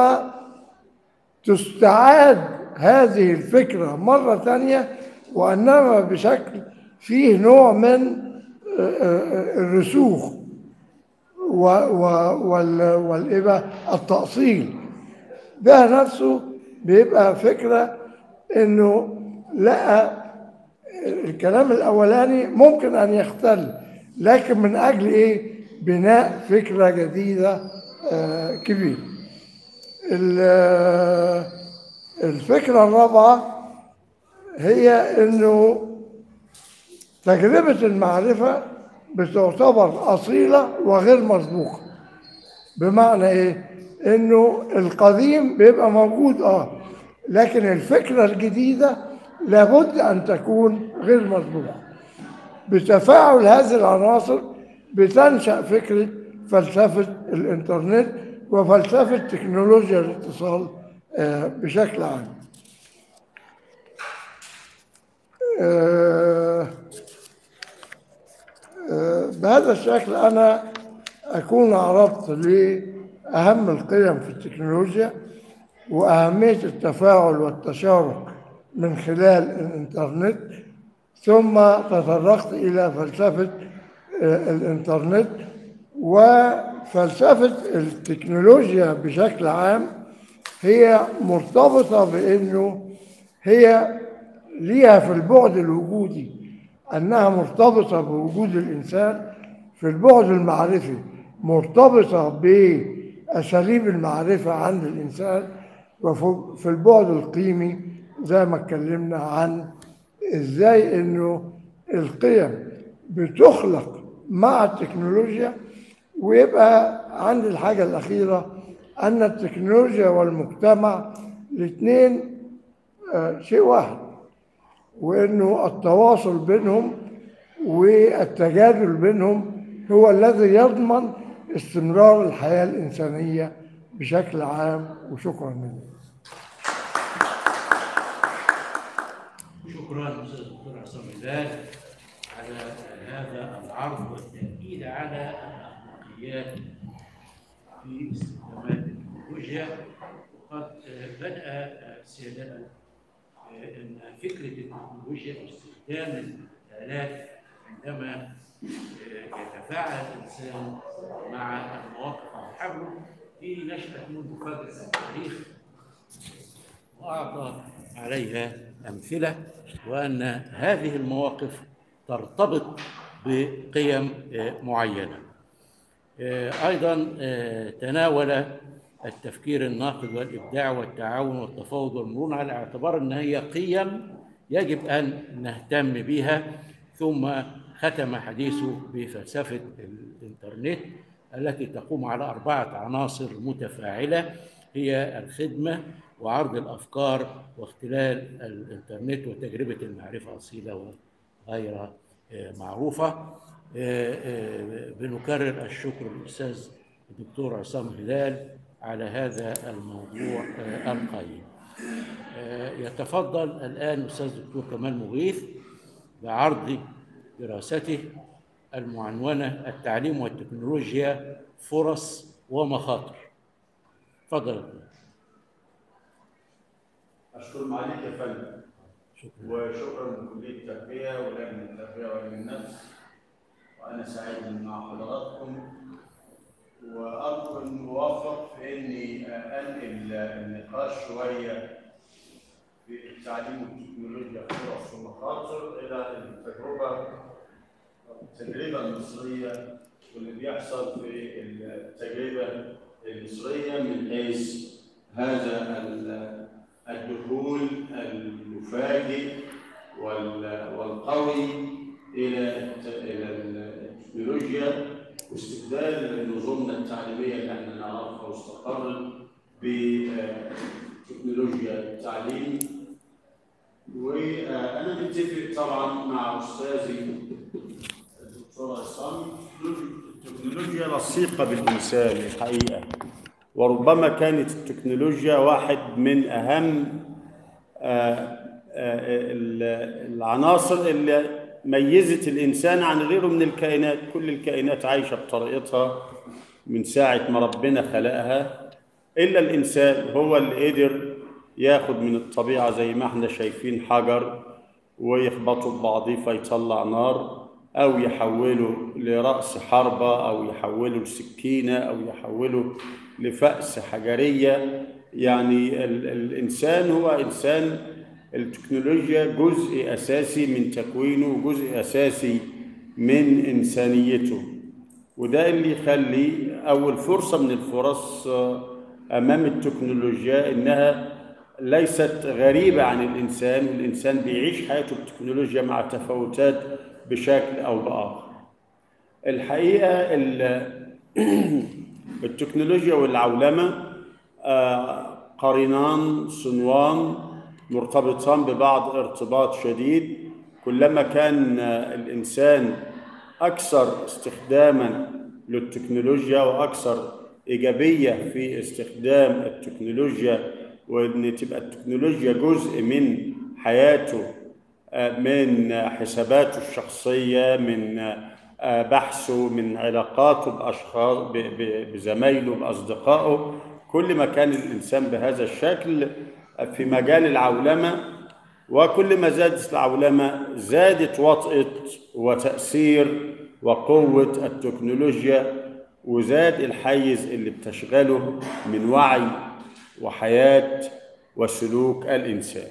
تستعاد هذه الفكرة مرة ثانية وإنما بشكل فيه نوع من آه، آه، الرسوخ و- و- وال- والإيه بقى؟ التأصيل ده نفسه بيبقى فكرة إنه لقى الكلام الأولاني ممكن أن يختل لكن من أجل إيه؟ بناء فكرة جديدة آه، كبيرة. ال- آه، الفكرة الرابعة هي إنه تجربة المعرفة بتعتبر أصيلة وغير مسبوقة. بمعنى إيه؟ إنه القديم بيبقى موجود آه لكن الفكرة الجديدة لابد أن تكون غير مسبوقة. بتفاعل هذه العناصر بتنشأ فكرة فلسفة الإنترنت وفلسفة تكنولوجيا الاتصال آه، بشكل عام. آه، آه، بهذا الشكل أنا أكون عرضت لأهم القيم في التكنولوجيا وأهمية التفاعل والتشارك من خلال الإنترنت ثم تطرقت إلى فلسفة آه، الإنترنت وفلسفة التكنولوجيا بشكل عام هي مرتبطة بأنه هي ليها في البعد الوجودي أنها مرتبطة بوجود الإنسان في البعد المعرفي مرتبطة بأساليب المعرفة عند الإنسان وفي البعد القيمي زي ما اتكلمنا عن إزاي إنه القيم بتخلق مع التكنولوجيا ويبقى عند الحاجة الأخيرة أن التكنولوجيا والمجتمع الاثنين آه، شيء واحد وانه التواصل بينهم والتجادل بينهم هو الذي يضمن استمرار الحياه الانسانيه بشكل عام وشكرا لله شكرا استاذ الدكتور عصام هلال على هذا العرض والتاكيد على الاخلاقيات في استخدامات التكنولوجيا التكنولوجيا وقد آه، بدأ آه، سيادتنا آه، أن فكرة التكنولوجيا واستخدام الآلات عندما آه، يتفاعل الإنسان مع المواقف اللي حوله دي نشأت منذ فجر التاريخ وأعطى عليها أمثلة وأن هذه المواقف ترتبط بقيم آه، معينة آه، أيضا آه، تناول التفكير الناقد والإبداع والتعاون والتفاوض والمرونة على اعتبار أن هي قيم يجب أن نهتم بها ثم ختم حديثه بفلسفة الإنترنت التي تقوم على أربعة عناصر متفاعلة هي الخدمة وعرض الأفكار واختلال الإنترنت وتجربة المعرفة أصيلة وغير آه، معروفة آه، آه، بنكرر الشكر للأستاذ الدكتور عصام هلال على هذا الموضوع آه، القيم آه، يتفضل الآن الأستاذ الدكتور كمال مغيث بعرض دراسته المعنونة التعليم والتكنولوجيا فرص ومخاطر تفضل يا دكتور. أشكر معاليك يا فندم وشكرا لكلية التربية ولجنة التربية وعلم النفس وأنا سعيد مع حضراتكم وأرجو أن أوفق في إني أنقل النقاش شوية في التعليم والتكنولوجيا فرص ومخاطر إلى التجربة التجربة المصرية واللي بيحصل في التجربة المصرية من حيث هذا ال- الدخول المفاجئ وال- والقوي إلى الت- إلى التكنولوجيا واستبدال نظامنا التعليمية اللي احنا نعرفها واستقرت بتكنولوجيا التعليم وأنا متفق طبعا مع أستاذي الدكتور عصام التكنولوجيا لصيقة بالإنسان الحقيقة وربما كانت التكنولوجيا واحد من أهم آه، آه، ال- العناصر اللي ميزت الإنسان عن غيره من الكائنات كل الكائنات عايشة بطريقتها من ساعة ما ربنا خلقها إلا الإنسان هو اللي قدر ياخد من الطبيعة زي ما احنا شايفين حجر ويخبطوا ببعضيه فيطلع نار أو يحوله لرأس حربة أو يحوله لسكينة أو يحوله لفأس حجرية يعني ال الإنسان هو إنسان التكنولوجيا جزء أساسي من تكوينه وجزء أساسي من إنسانيته وده اللي يخلي أول فرصة من الفرص آه، أمام التكنولوجيا إنها ليست غريبة عن الإنسان الإنسان بيعيش حياته بالتكنولوجيا مع تفاوتات بشكل أو بآخر الحقيقة ال- التكنولوجيا والعولمة آه، قرينان صنوان مرتبطان ببعض ارتباط شديد كلما كان آه، الإنسان أكثر استخداما للتكنولوجيا وأكثر إيجابية في استخدام التكنولوجيا وإن تبقى التكنولوجيا جزء من حياته آه، من حساباته الشخصية من آه، بحثه من علاقاته بأشخاص ب- ب- بزمايله بأصدقائه كل ما كان الإنسان بهذا الشكل في مجال العولمة وكل ما زادت العولمة زادت وطأة وتأثير وقوة التكنولوجيا وزاد الحيز اللي بتشغله من وعي وحياة وسلوك الإنسان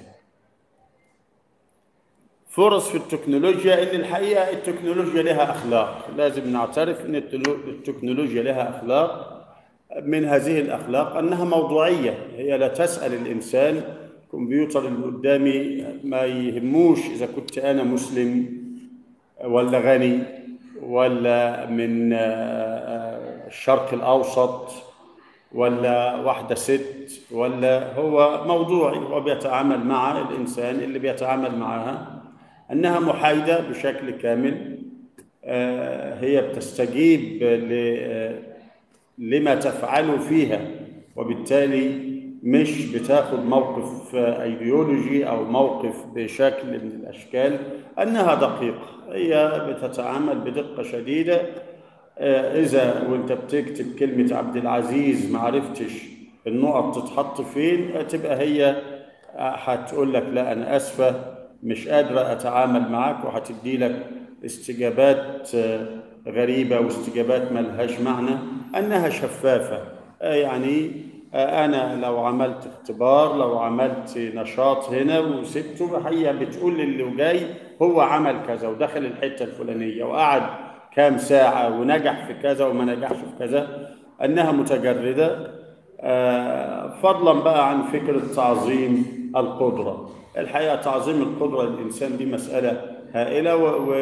فرص في التكنولوجيا ان الحقيقه التكنولوجيا لها اخلاق لازم نعترف ان التلو- التكنولوجيا لها اخلاق من هذه الاخلاق انها موضوعيه هي لا تسال الانسان الكمبيوتر اللي قدامي ما يهموش اذا كنت انا مسلم ولا غني ولا من آه، آه، الشرق الاوسط ولا واحدة ست ولا هو موضوعي هو بيتعامل مع الإنسان اللي بيتعامل معها أنها محايدة بشكل كامل آه، هي بتستجيب ل- آه، لما تفعله فيها وبالتالي مش بتاخد موقف آه، ايديولوجي او موقف بشكل من الاشكال انها دقيقه هي بتتعامل بدقه شديده آه، اذا وانت بتكتب كلمه عبد العزيز ما عرفتش النقط تتحط فين تبقى هي هتقول لك لا انا اسفه مش قادره اتعامل معاك وهتدي لك استجابات غريبه واستجابات ملهاش معنى انها شفافه يعني انا لو عملت اختبار لو عملت نشاط هنا وسبته هي بتقول للي جاي هو عمل كذا ودخل الحته الفلانيه وقعد كام ساعه ونجح في كذا وما نجحش في كذا انها متجرده فضلا بقى عن فكره تعظيم القدره الحقيقه تعظيم القدره للانسان دي مساله هائله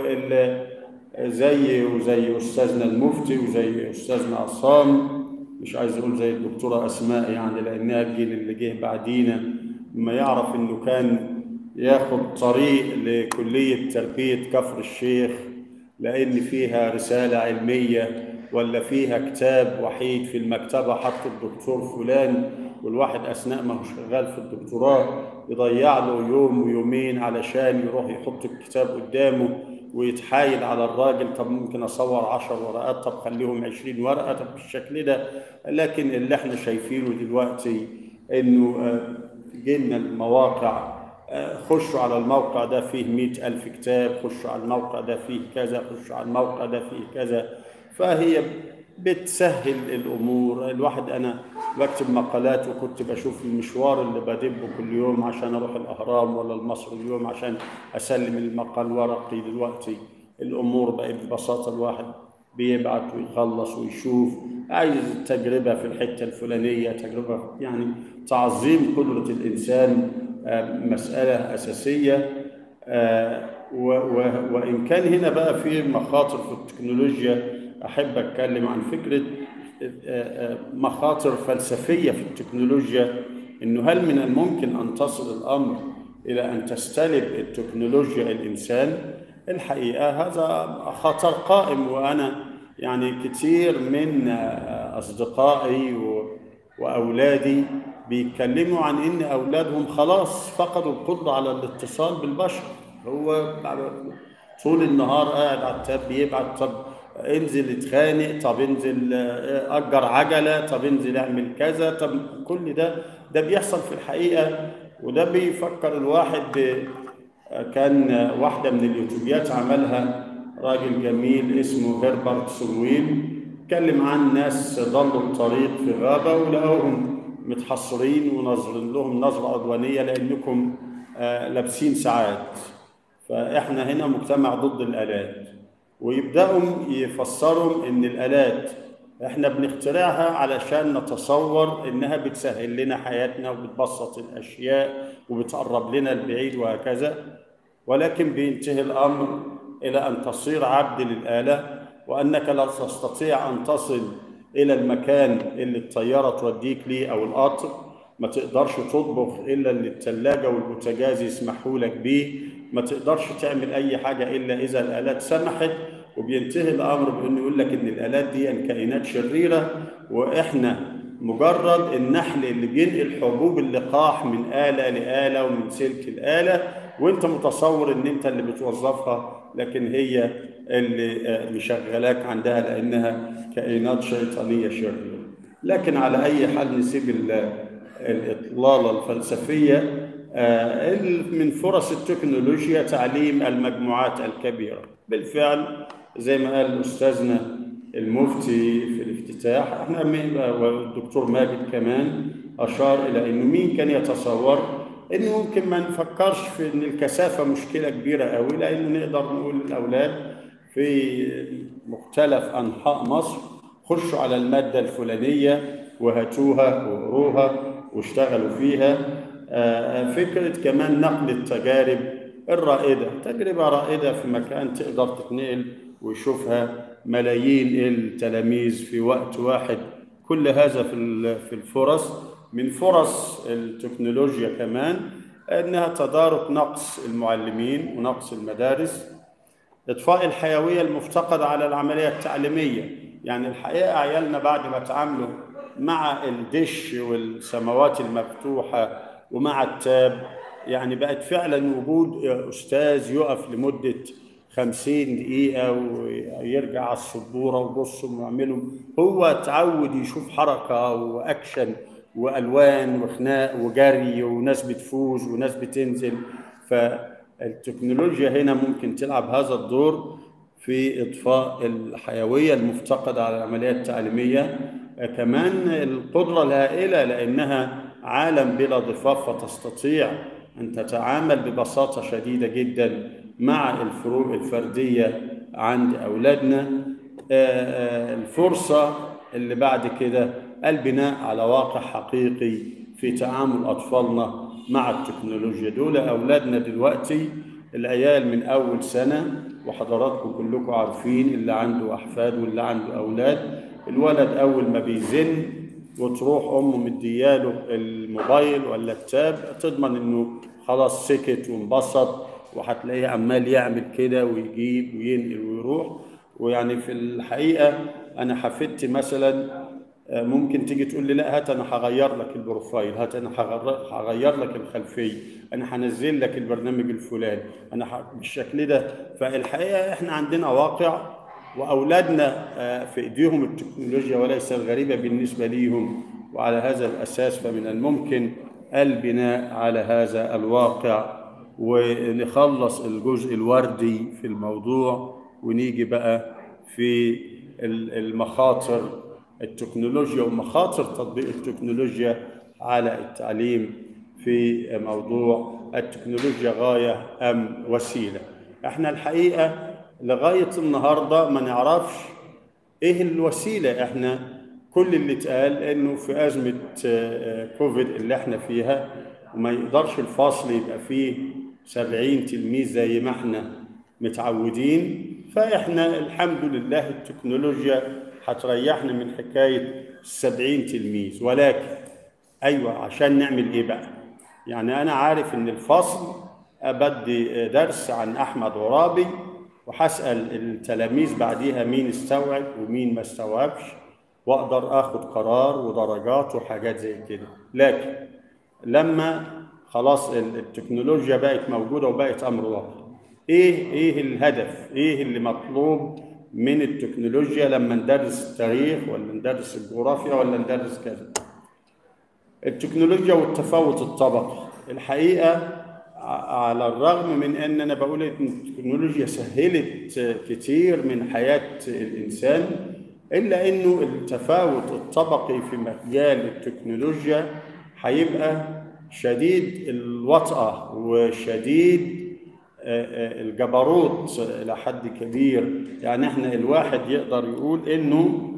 زي وزي استاذنا المفتي وزي استاذنا عصام مش عايز اقول زي الدكتوره اسماء يعني لانها الجيل اللي جه بعدينا ما يعرف انه كان ياخد طريق لكليه تربيه كفر الشيخ لان فيها رساله علميه ولا فيها كتاب وحيد في المكتبه حط الدكتور فلان والواحد اثناء ما هو شغال في الدكتوراه يضيع له يوم ويومين علشان يروح يحط الكتاب قدامه ويتحايل على الراجل طب ممكن اصور عشر ورقات طب خليهم عشرين ورقه طب بالشكل ده لكن اللي احنا شايفينه دلوقتي انه جينا المواقع خشوا على الموقع ده فيه مئة ألف كتاب خشوا على الموقع ده فيه كذا خشوا على الموقع ده فيه كذا فهي بتسهل الأمور الواحد أنا بكتب مقالات وكنت بشوف المشوار اللي بدبه كل يوم عشان أروح الأهرام ولا المصري اليوم عشان أسلم المقال ورقي دلوقتي الأمور بقت ببساطة الواحد بيبعت ويخلص ويشوف عايز تجربة في الحتة الفلانية تجربة يعني تعظيم قدرة الإنسان مسألة أساسية وإن كان هنا بقى في مخاطر في التكنولوجيا أحب أتكلم عن فكرة مخاطر فلسفية في التكنولوجيا إنه هل من الممكن أن تصل الأمر إلى أن تستلب التكنولوجيا الإنسان؟ الحقيقة هذا خطر قائم وأنا يعني كتير من أصدقائي وأولادي بيتكلموا عن إن أولادهم خلاص فقدوا القدرة على الاتصال بالبشر هو طول النهار قاعد على التاب بيبعت طب انزل اتخانق طب انزل اجر عجله طب انزل اعمل كذا طب كل ده ده بيحصل في الحقيقه وده بيفكر الواحد كان واحده من اليوتيوبيات عملها راجل جميل اسمه هيربرت سلوين اتكلم عن ناس ضلوا الطريق في غابه ولقوهم متحصرين ونظرين لهم نظره عدوانيه لانكم لابسين ساعات فاحنا هنا مجتمع ضد الالات ويبداوا يفسروا ان الالات احنا بنخترعها علشان نتصور انها بتسهل لنا حياتنا وبتبسط الاشياء وبتقرب لنا البعيد وهكذا ولكن بينتهي الامر الى ان تصير عبد للاله وانك لا تستطيع ان تصل الى المكان اللي الطياره توديك ليه او القطر ما تقدرش تطبخ الا اللي الثلاجه والبوتاجاز يسمحوا لك بيه ما تقدرش تعمل اي حاجه الا اذا الالات سمحت وبينتهي الامر بانه يقول لك ان الالات دي كائنات شريره واحنا مجرد النحل اللي بينقل حبوب اللقاح من اله لاله ومن سلك الاله وانت متصور ان انت اللي بتوظفها لكن هي اللي مشغلاك عندها لانها كائنات شيطانيه شريره لكن على اي حال نسيب الاطلاله الفلسفيه من فرص التكنولوجيا تعليم المجموعات الكبيره بالفعل زي ما قال استاذنا المفتي في الافتتاح احنا والدكتور ماجد كمان اشار الى انه مين كان يتصور انه ممكن ما نفكرش في ان الكثافه مشكله كبيره قوي لانه نقدر نقول للاولاد في مختلف انحاء مصر خشوا على الماده الفلانيه وهاتوها وقروها واشتغلوا فيها فكره كمان نقل التجارب الرائده تجربه رائده في مكان تقدر تتنقل ويشوفها ملايين التلاميذ في وقت واحد كل هذا في في الفرص من فرص التكنولوجيا كمان انها تدارك نقص المعلمين ونقص المدارس اطفاء الحيويه المفتقده على العمليه التعليميه يعني الحقيقه عيالنا بعد ما تعاملوا مع الدش والسماوات المفتوحه ومع التاب يعني بقت فعلا وجود استاذ يقف لمده خمسين دقيقة ويرجع على السبورة ويبص ويعملهم هو تعود يشوف حركة وأكشن والوان وخناق وجري وناس بتفوز وناس بتنزل فالتكنولوجيا هنا ممكن تلعب هذا الدور في اطفاء الحيويه المفتقده على العمليه التعليميه آه، كمان القدره الهائله لانها عالم بلا ضفاف فتستطيع ان تتعامل ببساطه شديده جدا مع الفروق الفرديه عند اولادنا آه، آه، الفرصه اللي بعد كده البناء على واقع حقيقي في تعامل اطفالنا مع التكنولوجيا دول اولادنا دلوقتي العيال من اول سنه وحضراتكم كلكم عارفين اللي عنده احفاد واللي عنده اولاد الولد اول ما بيزن وتروح امه مدياله الموبايل ولا التاب تضمن انه خلاص سكت وانبسط وهتلاقيه عمال يعمل كده ويجيب وينقل ويروح ويعني في الحقيقه انا حفدت مثلا آه، ممكن تيجي تقول لي لا هات انا هغير لك البروفايل هات انا هغر- هغير لك الخلفيه انا هنزل لك البرنامج الفلاني انا ح- بالشكل ده فالحقيقه احنا عندنا واقع واولادنا آه، في ايديهم التكنولوجيا وليس الغريبه بالنسبه ليهم وعلى هذا الاساس فمن الممكن البناء على هذا الواقع ونخلص الجزء الوردي في الموضوع ونيجي بقى في ال- المخاطر التكنولوجيا ومخاطر تطبيق التكنولوجيا على التعليم في موضوع التكنولوجيا غاية أم وسيلة احنا الحقيقة لغاية النهاردة ما نعرفش ايه الوسيلة احنا كل اللي اتقال انه في ازمة آه، كوفيد اللي احنا فيها وما يقدرش الفصل يبقى فيه 70 تلميذ زي ما احنا متعودين فاحنا الحمد لله التكنولوجيا هتريحنا من حكاية 70 تلميذ ولكن ايوه عشان نعمل ايه بقى يعني انا عارف ان الفصل بدي درس عن احمد عرابي وهسال التلاميذ بعديها مين استوعب ومين ما استوعبش واقدر اخد قرار ودرجات وحاجات زي كده لكن لما خلاص ال- التكنولوجيا بقت موجوده وبقت امر واقع ايه ايه الهدف ايه اللي مطلوب من التكنولوجيا لما ندرس التاريخ ولا ندرس الجغرافيا ولا ندرس كذا التكنولوجيا والتفاوت الطبقي الحقيقه ع- على الرغم من ان انا بقول ان التكنولوجيا سهلت كتير من حياه الانسان الا انه التفاوت الطبقي في مجال التكنولوجيا هيبقى شديد الوطأة وشديد آه، آه، الجبروت إلى حد كبير يعني احنا الواحد يقدر يقول انه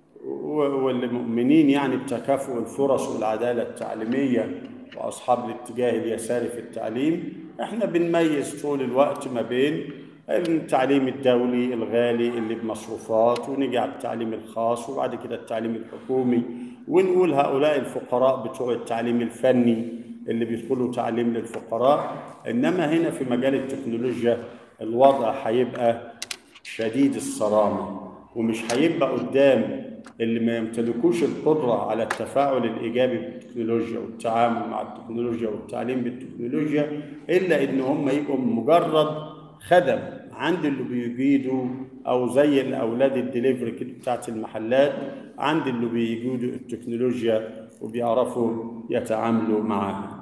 و- والمؤمنين يعني بتكافؤ الفرص والعدالة التعليمية وأصحاب الاتجاه اليساري في التعليم احنا بنميز طول الوقت ما بين التعليم الدولي الغالي اللي بمصروفات ونيجي على التعليم الخاص وبعد كده التعليم الحكومي ونقول هؤلاء الفقراء بتوع التعليم الفني اللي بيدخلوا تعليم للفقراء انما هنا في مجال التكنولوجيا الوضع هيبقى شديد الصرامة ومش هيبقى قدام اللي ما يمتلكوش القدرة على التفاعل الإيجابي بالتكنولوجيا والتعامل مع التكنولوجيا والتعليم بالتكنولوجيا إلا إن هم يبقوا مجرد خدم عند اللي بيجيدوا أو زي الأولاد الدليفري كده بتاعت المحلات عند اللي بيجيدوا التكنولوجيا وبيعرفوا يتعاملوا معها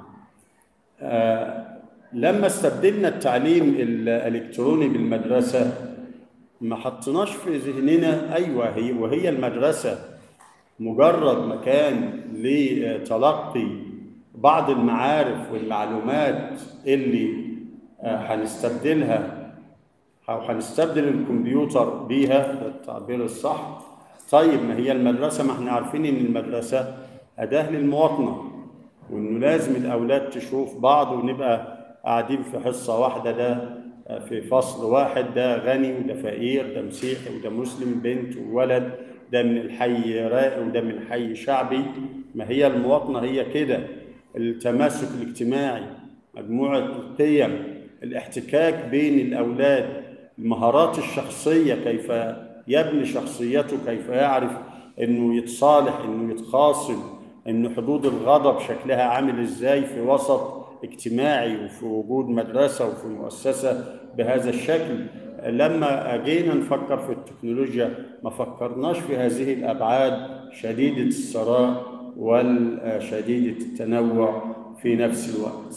آه، لما استبدلنا التعليم الالكتروني بالمدرسه ما حطيناش في ذهننا ايوه هي وهي المدرسه مجرد مكان لتلقي بعض المعارف والمعلومات اللي آه، هنستبدلها او هنستبدل الكمبيوتر بيها ده التعبير الصح طيب ما هي المدرسه ما احنا عارفين ان المدرسه اداه للمواطنه وانه لازم الاولاد تشوف بعض ونبقى قاعدين في حصه واحده ده في فصل واحد ده غني وده فقير ده مسيحي وده مسلم بنت وولد ده من الحي راقي وده من حي شعبي ما هي المواطنه هي كده التماسك الاجتماعي مجموعه القيم الاحتكاك بين الاولاد المهارات الشخصيه كيف يبني شخصيته كيف يعرف انه يتصالح انه يتخاصم ان حدود الغضب شكلها عامل ازاي في وسط اجتماعي وفي وجود مدرسه وفي مؤسسه بهذا الشكل لما جينا نفكر في التكنولوجيا ما فكرناش في هذه الابعاد شديده الثراء والشديدة التنوع في نفس الوقت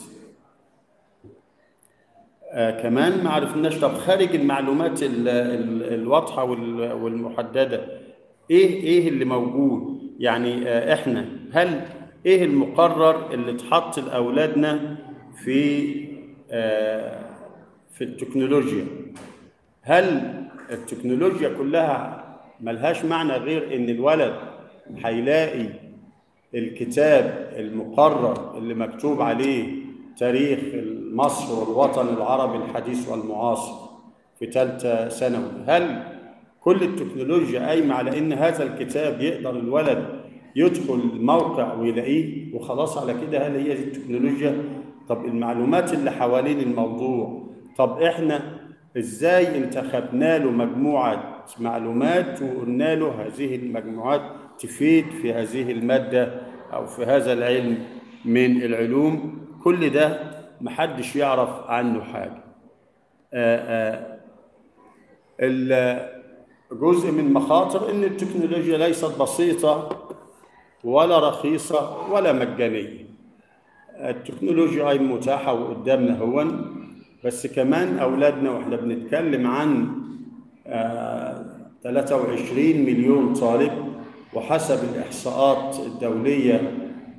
آه كمان ما عرفناش طب خارج المعلومات ال ال الواضحة وال- والمحددة ايه ايه اللي موجود يعني آه احنا هل ايه المقرر اللي اتحط لاولادنا في آه في التكنولوجيا هل التكنولوجيا كلها ملهاش معنى غير ان الولد هيلاقي الكتاب المقرر اللي مكتوب عليه تاريخ مصر والوطن العربي الحديث والمعاصر في ثالثة ثانوي هل كل التكنولوجيا قايمة على إن هذا الكتاب يقدر الولد يدخل الموقع ويلاقيه وخلاص على كده هل هي دي التكنولوجيا؟ طب المعلومات اللي حوالين الموضوع طب إحنا إزاي انتخبنا له مجموعة معلومات وقلنا له هذه المجموعات تفيد في هذه المادة أو في هذا العلم من العلوم كل ده محدش يعرف عنه حاجة آآ آآ ال- جزء من مخاطر ان التكنولوجيا ليست بسيطة ولا رخيصة ولا مجانية التكنولوجيا أي متاحة وقدامنا هون بس كمان أولادنا وإحنا بنتكلم عن آه، 23 مليون طالب وحسب الإحصاءات الدولية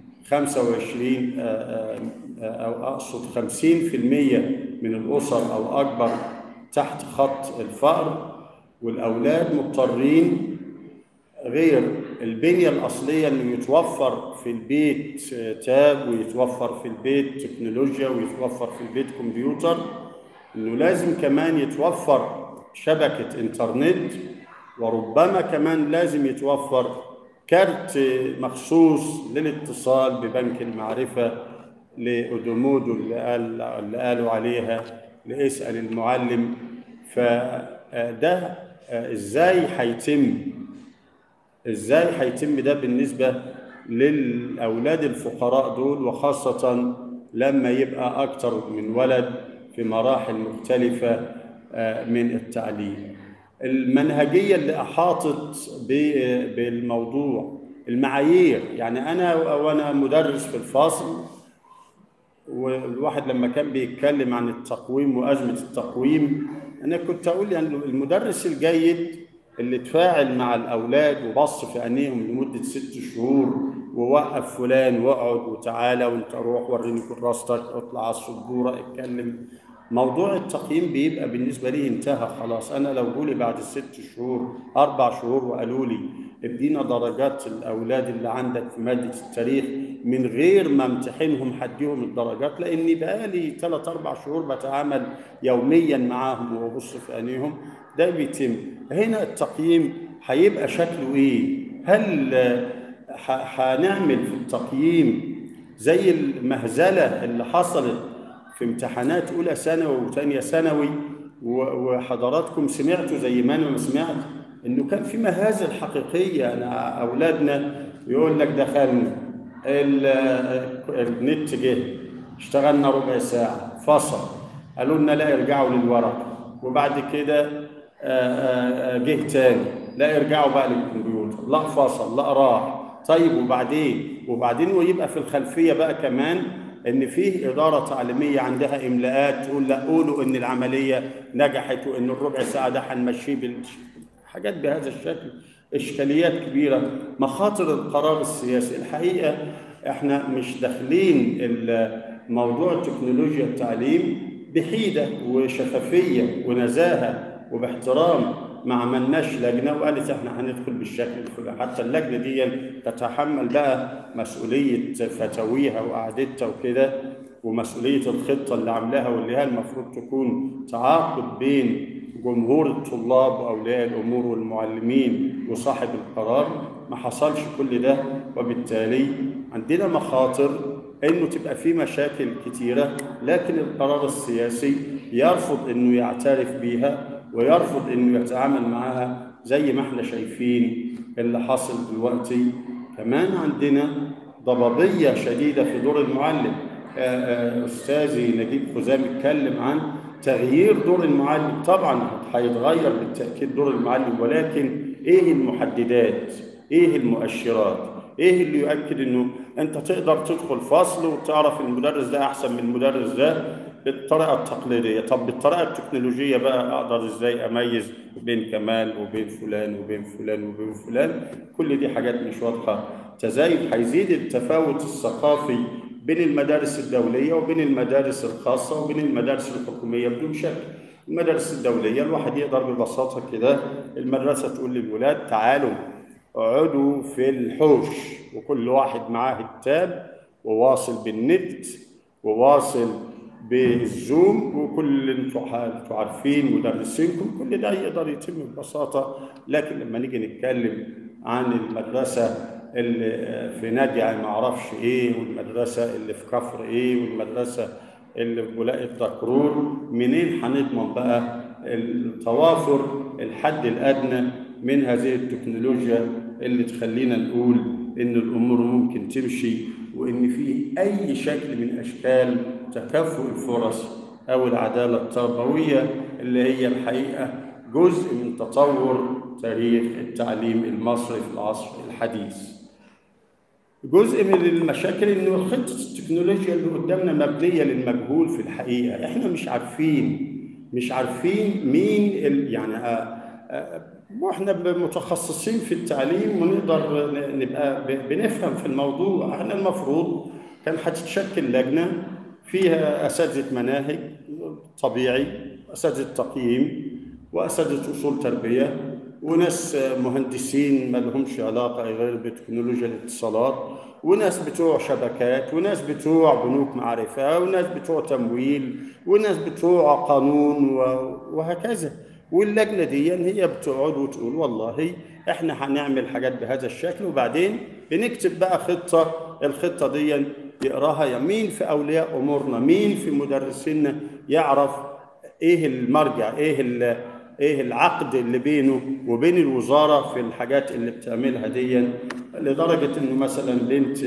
25 آه، آه، آه، أو أقصد 50% من الأسر أو أكبر تحت خط الفقر والأولاد مضطرين غير البنية الأصلية إنه يتوفر في البيت تاب ويتوفر في البيت تكنولوجيا ويتوفر في البيت كمبيوتر إنه لازم كمان يتوفر شبكة إنترنت وربما كمان لازم يتوفر كارت مخصوص للاتصال ببنك المعرفة لأدومودو اللي, قال اللي قالوا عليها لاسأل المعلم فده ازاي هيتم ازاي هيتم ده بالنسبه للاولاد الفقراء دول وخاصه لما يبقى اكتر من ولد في مراحل مختلفه آه، من التعليم المنهجيه اللي احاطت ب- بالموضوع المعايير يعني انا وانا مدرس في الفصل والواحد لما كان بيتكلم عن التقويم وأزمة التقويم أنا كنت أقول يعني المدرس الجيد اللي تفاعل مع الأولاد وبص في عينيهم لمدة ست شهور ووقف فلان واقعد وتعالى وانت روح وريني كراستك اطلع على السبورة اتكلم موضوع التقييم بيبقى بالنسبة لي انتهى خلاص أنا لو جولي بعد الست شهور أربع شهور وقالوا لي ادينا درجات الأولاد اللي عندك في مادة التاريخ من غير ما امتحنهم هديهم الدرجات لأني بقالي ثلاث أربع شهور بتعامل يوميا معاهم وببص في عينيهم ده بيتم هنا التقييم هيبقى شكله إيه؟ هل آه، ح- هنعمل في التقييم زي المهزلة اللي حصلت في امتحانات اولى ثانوي وثانيه ثانوي و- وحضراتكم سمعتوا زي ما انا ما سمعت انه كان في مهازل حقيقيه انا اولادنا يقول لك دخلنا ال- النت جه اشتغلنا ربع ساعه فصل قالوا لنا لا ارجعوا للورق وبعد كده آه، آه، آه، جه تاني لا ارجعوا بقى للكمبيوتر لا فصل لا راح طيب وبعدين وبعدين ويبقى في الخلفيه بقى كمان ان فيه اداره تعليميه عندها املاءات تقول لا قولوا ان العمليه نجحت وان الربع ساعه ده هنمشيه بال حاجات بهذا الشكل اشكاليات كبيره مخاطر القرار السياسي الحقيقه احنا مش داخلين ال- موضوع تكنولوجيا التعليم بحيده وشفافيه ونزاهه وباحترام ما عملناش لجنه وقالت احنا هندخل بالشكل الفلاني حتى اللجنه دي تتحمل بقى مسؤوليه فتاويها وقعدتها وكده ومسؤوليه الخطه اللي عاملاها واللي هي المفروض تكون تعاقد بين جمهور الطلاب واولياء الامور والمعلمين وصاحب القرار ما حصلش كل ده وبالتالي عندنا مخاطر انه تبقى في مشاكل كتيره لكن القرار السياسي يرفض انه يعترف بيها ويرفض انه يتعامل معاها زي ما احنا شايفين اللي حاصل دلوقتي كمان عندنا ضبابيه شديده في دور المعلم آه، آه، استاذي نجيب خزام اتكلم عن تغيير دور المعلم طبعا هيتغير بالتاكيد دور المعلم ولكن ايه المحددات ايه المؤشرات ايه اللي يؤكد انه انت تقدر تدخل فصل وتعرف المدرس ده احسن من المدرس ده بالطريقه التقليديه طب بالطريقه التكنولوجيه بقى اقدر ازاي اميز بين كمال وبين فلان وبين فلان وبين فلان كل دي حاجات مش واضحه تزايد هيزيد التفاوت الثقافي بين المدارس الدوليه وبين المدارس الخاصه وبين المدارس الحكوميه بدون شك المدارس الدوليه الواحد يقدر ببساطه كده المدرسه تقول للولاد تعالوا اقعدوا في الحوش وكل واحد معاه التاب وواصل بالنت وواصل بالزوم وكل انتوا انتوا عارفين مدرسينكم كل ده يقدر يتم ببساطه لكن لما نيجي نتكلم عن المدرسه اللي في نجع ما اعرفش ايه والمدرسه اللي في كفر ايه والمدرسه اللي في بولاق الدكرور منين هنضمن بقى التوافر الحد الادنى من هذه التكنولوجيا اللي تخلينا نقول ان الامور ممكن تمشي وان في اي شكل من اشكال تكافؤ الفرص او العداله التربويه اللي هي الحقيقه جزء من تطور تاريخ التعليم المصري في العصر الحديث. جزء من المشاكل انه خطه التكنولوجيا اللي قدامنا مبنيه للمجهول في الحقيقه، احنا مش عارفين مش عارفين مين ال يعني آه آه واحنا متخصصين في التعليم ونقدر نبقى بنفهم في الموضوع احنا المفروض كان هتتشكل لجنه فيها اساتذه مناهج طبيعي اساتذه تقييم واساتذه اصول تربيه وناس مهندسين ما لهمش علاقه غير بتكنولوجيا الاتصالات وناس بتوع شبكات وناس بتوع بنوك معرفه وناس بتوع تمويل وناس بتوع قانون وهكذا واللجنه دي هي بتقعد وتقول والله احنا هنعمل حاجات بهذا الشكل وبعدين بنكتب بقى خطه الخطه دي يقراها مين في اولياء امورنا مين في مدرسينا يعرف ايه المرجع ايه ايه العقد اللي بينه وبين الوزاره في الحاجات اللي بتعملها دي لدرجه انه مثلا بنت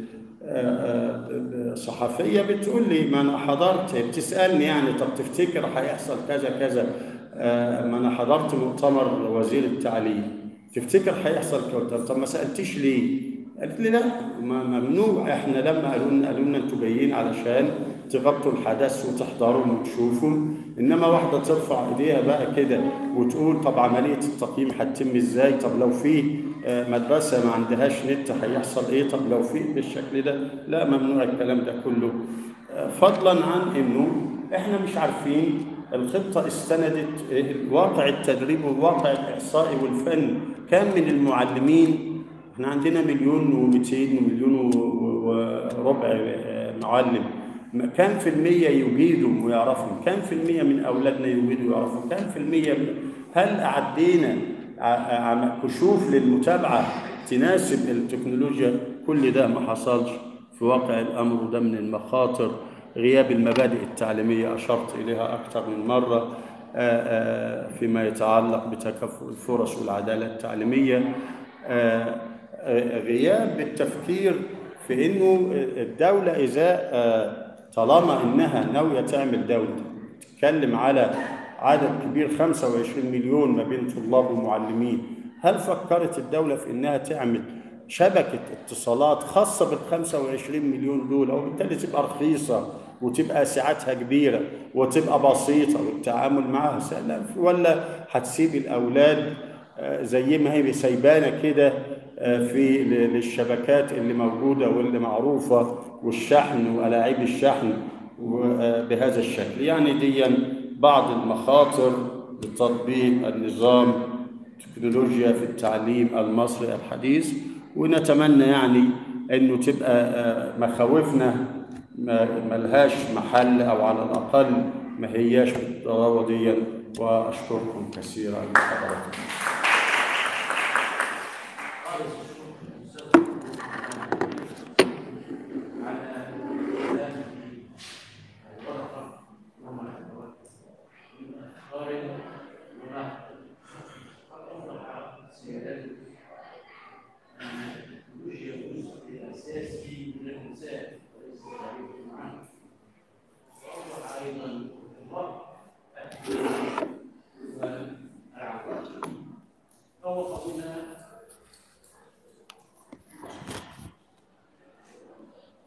صحفيه بتقول لي ما انا حضرت بتسالني يعني طب تفتكر هيحصل كذا كذا ما انا حضرت مؤتمر وزير التعليم تفتكر هيحصل كذا طب ما سالتيش ليه؟ قالت لي لا ممنوع احنا لما قالوا لنا قالوا لنا انتوا جايين علشان تغطوا الحدث وتحضروا وتشوفوا انما واحده ترفع ايديها بقى كده وتقول طب عمليه التقييم هتتم ازاي؟ طب لو في مدرسه ما عندهاش نت هيحصل ايه؟ طب لو في بالشكل ده لا ممنوع الكلام ده كله فضلا عن انه احنا مش عارفين الخطة استندت الواقع التدريب والواقع الإحصائي والفن كان من المعلمين احنا عندنا مليون ومئتين ومليون وربع معلم كم في المية يجيدوا ويعرفوا كم في المية من أولادنا يجيدوا ويعرفوا كم في المية من هل أعدينا كشوف للمتابعة تناسب التكنولوجيا كل ده ما حصلش في واقع الأمر وده من المخاطر غياب المبادئ التعليمية أشرت إليها أكثر من مرة فيما يتعلق بتكافؤ الفرص والعدالة التعليمية غياب التفكير في انه الدوله اذا طالما انها ناويه تعمل دوله تتكلم على عدد كبير 25 مليون ما بين طلاب ومعلمين هل فكرت الدوله في انها تعمل شبكه اتصالات خاصه بال 25 مليون دول وبالتالي تبقى رخيصه وتبقى سعتها كبيره وتبقى بسيطه والتعامل معها سهل ولا هتسيب الاولاد زي ما هي سايبانه كده في للشبكات اللي موجوده واللي معروفه والشحن والاعيب الشحن بهذا الشكل يعني دي بعض المخاطر لتطبيق النظام التكنولوجيا في التعليم المصري الحديث ونتمنى يعني انه تبقى مخاوفنا ملهاش محل او على الاقل ما هياش بالضروره دي واشكركم كثيرا لحضراتكم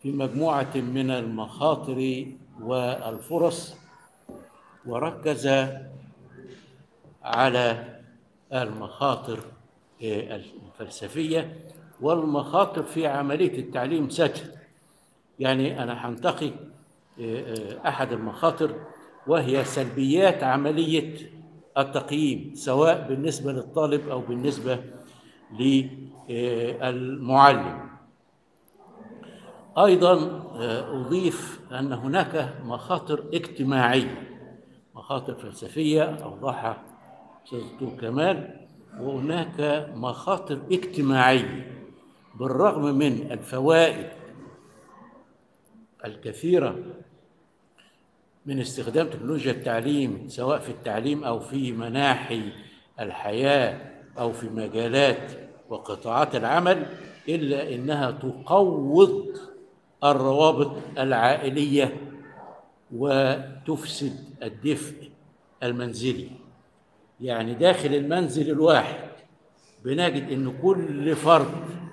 في مجموعة من المخاطر والفرص وركز على المخاطر آه، الفلسفية والمخاطر في عملية التعليم سكن يعني أنا هنتقي آه، آه، أحد المخاطر وهي سلبيات عملية التقييم سواء بالنسبة للطالب أو بالنسبة للمعلم أيضا آه، أضيف أن هناك مخاطر اجتماعية مخاطر فلسفية أوضحها أستاذ الدكتور كمال وهناك مخاطر اجتماعية بالرغم من الفوائد الكثيرة من استخدام تكنولوجيا التعليم سواء في التعليم أو في مناحي الحياة أو في مجالات وقطاعات العمل إلا إنها تقوض الروابط العائلية وتفسد الدفء المنزلي يعني داخل المنزل الواحد بنجد ان كل فرد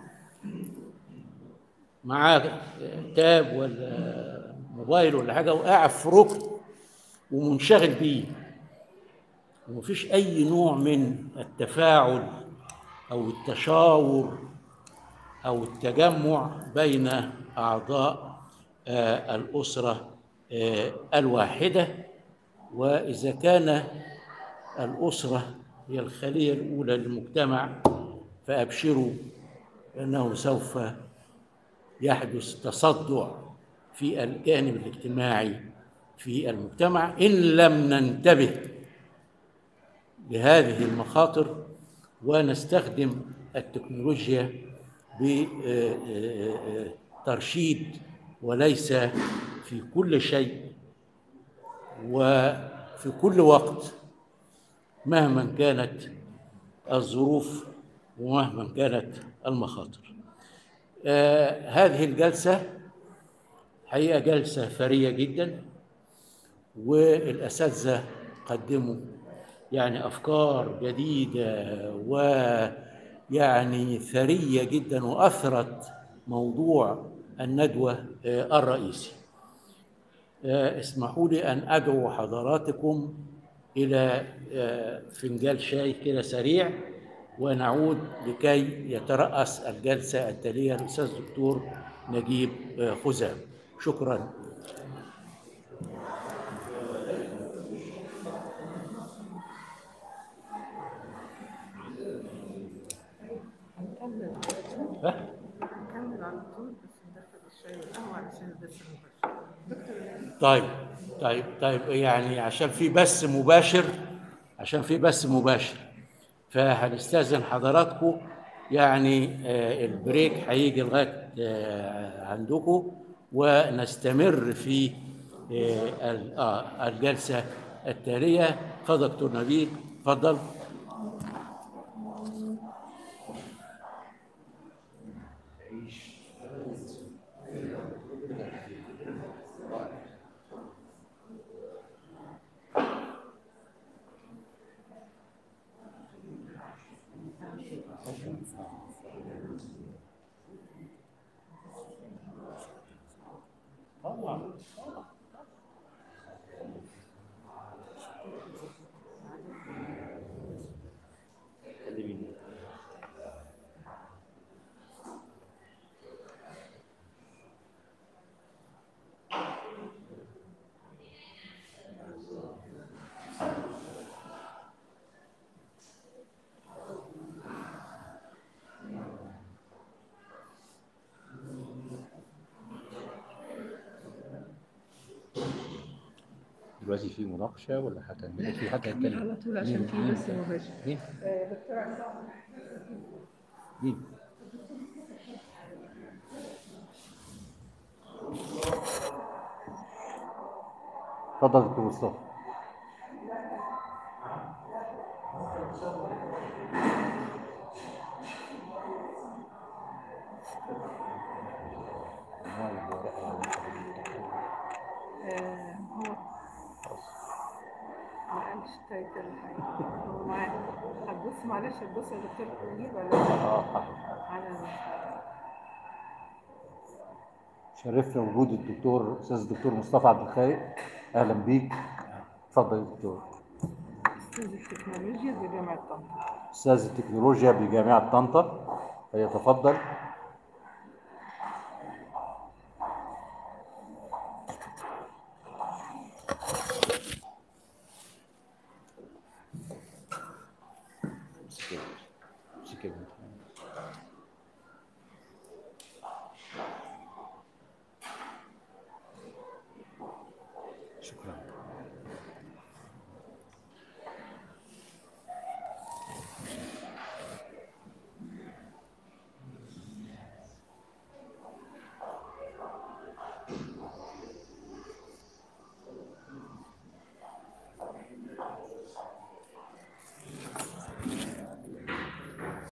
معاه تاب ولا موبايل ولا حاجه وقاعد في ركن ومنشغل بيه ومفيش اي نوع من التفاعل او التشاور او التجمع بين اعضاء آه، الاسره آه، الواحده واذا كان الاسره هي الخليه الاولى للمجتمع فابشروا انه سوف يحدث تصدع في الجانب الاجتماعي في المجتمع ان لم ننتبه لهذه المخاطر ونستخدم التكنولوجيا بترشيد وليس في كل شيء وفي كل وقت مهما كانت الظروف ومهما كانت المخاطر آه هذه الجلسة حقيقة جلسة ثرية جدا والأساتذة قدموا يعني أفكار جديدة ويعني ثرية جدا وأثرت موضوع الندوة آه الرئيسي آه اسمحوا لي أن أدعو حضراتكم إلى آه فنجان شاي كده سريع ونعود لكي يترأس الجلسة التالية الأستاذ الدكتور نجيب آه خزام شكرا ها؟ نكمل على طول بس ندخل الشاي والقهوة علشان البث المباشر طيب طيب طيب يعني عشان في بث مباشر عشان في بث مباشر فهنستأذن حضراتكم يعني آه، البريك هيجي لغايه آه، عندكم ونستمر في آه، ال- آه، الجلسه التاليه اتفضل دكتور نبيل اتفضل دلوقتي في مناقشه ولا هتعمل في حد هيتكلم على طول عشان مين- في مين- بث مباشر مين آه، دكتور عصام مين اتفضل يا دكتور مصطفى آه، هو ما قالش تايتل حاجة هو معاه هتبص معلش هتبص يا دكتور نجيب ولا لا؟ اه على شرفنا وجود الدكتور استاذ الدكتور مصطفى عبد الخالق اهلا بيك اتفضل يا دكتور استاذ التكنولوجيا بجامعه طنطا استاذ التكنولوجيا بجامعه طنطا فيتفضل امسك كده امسك كده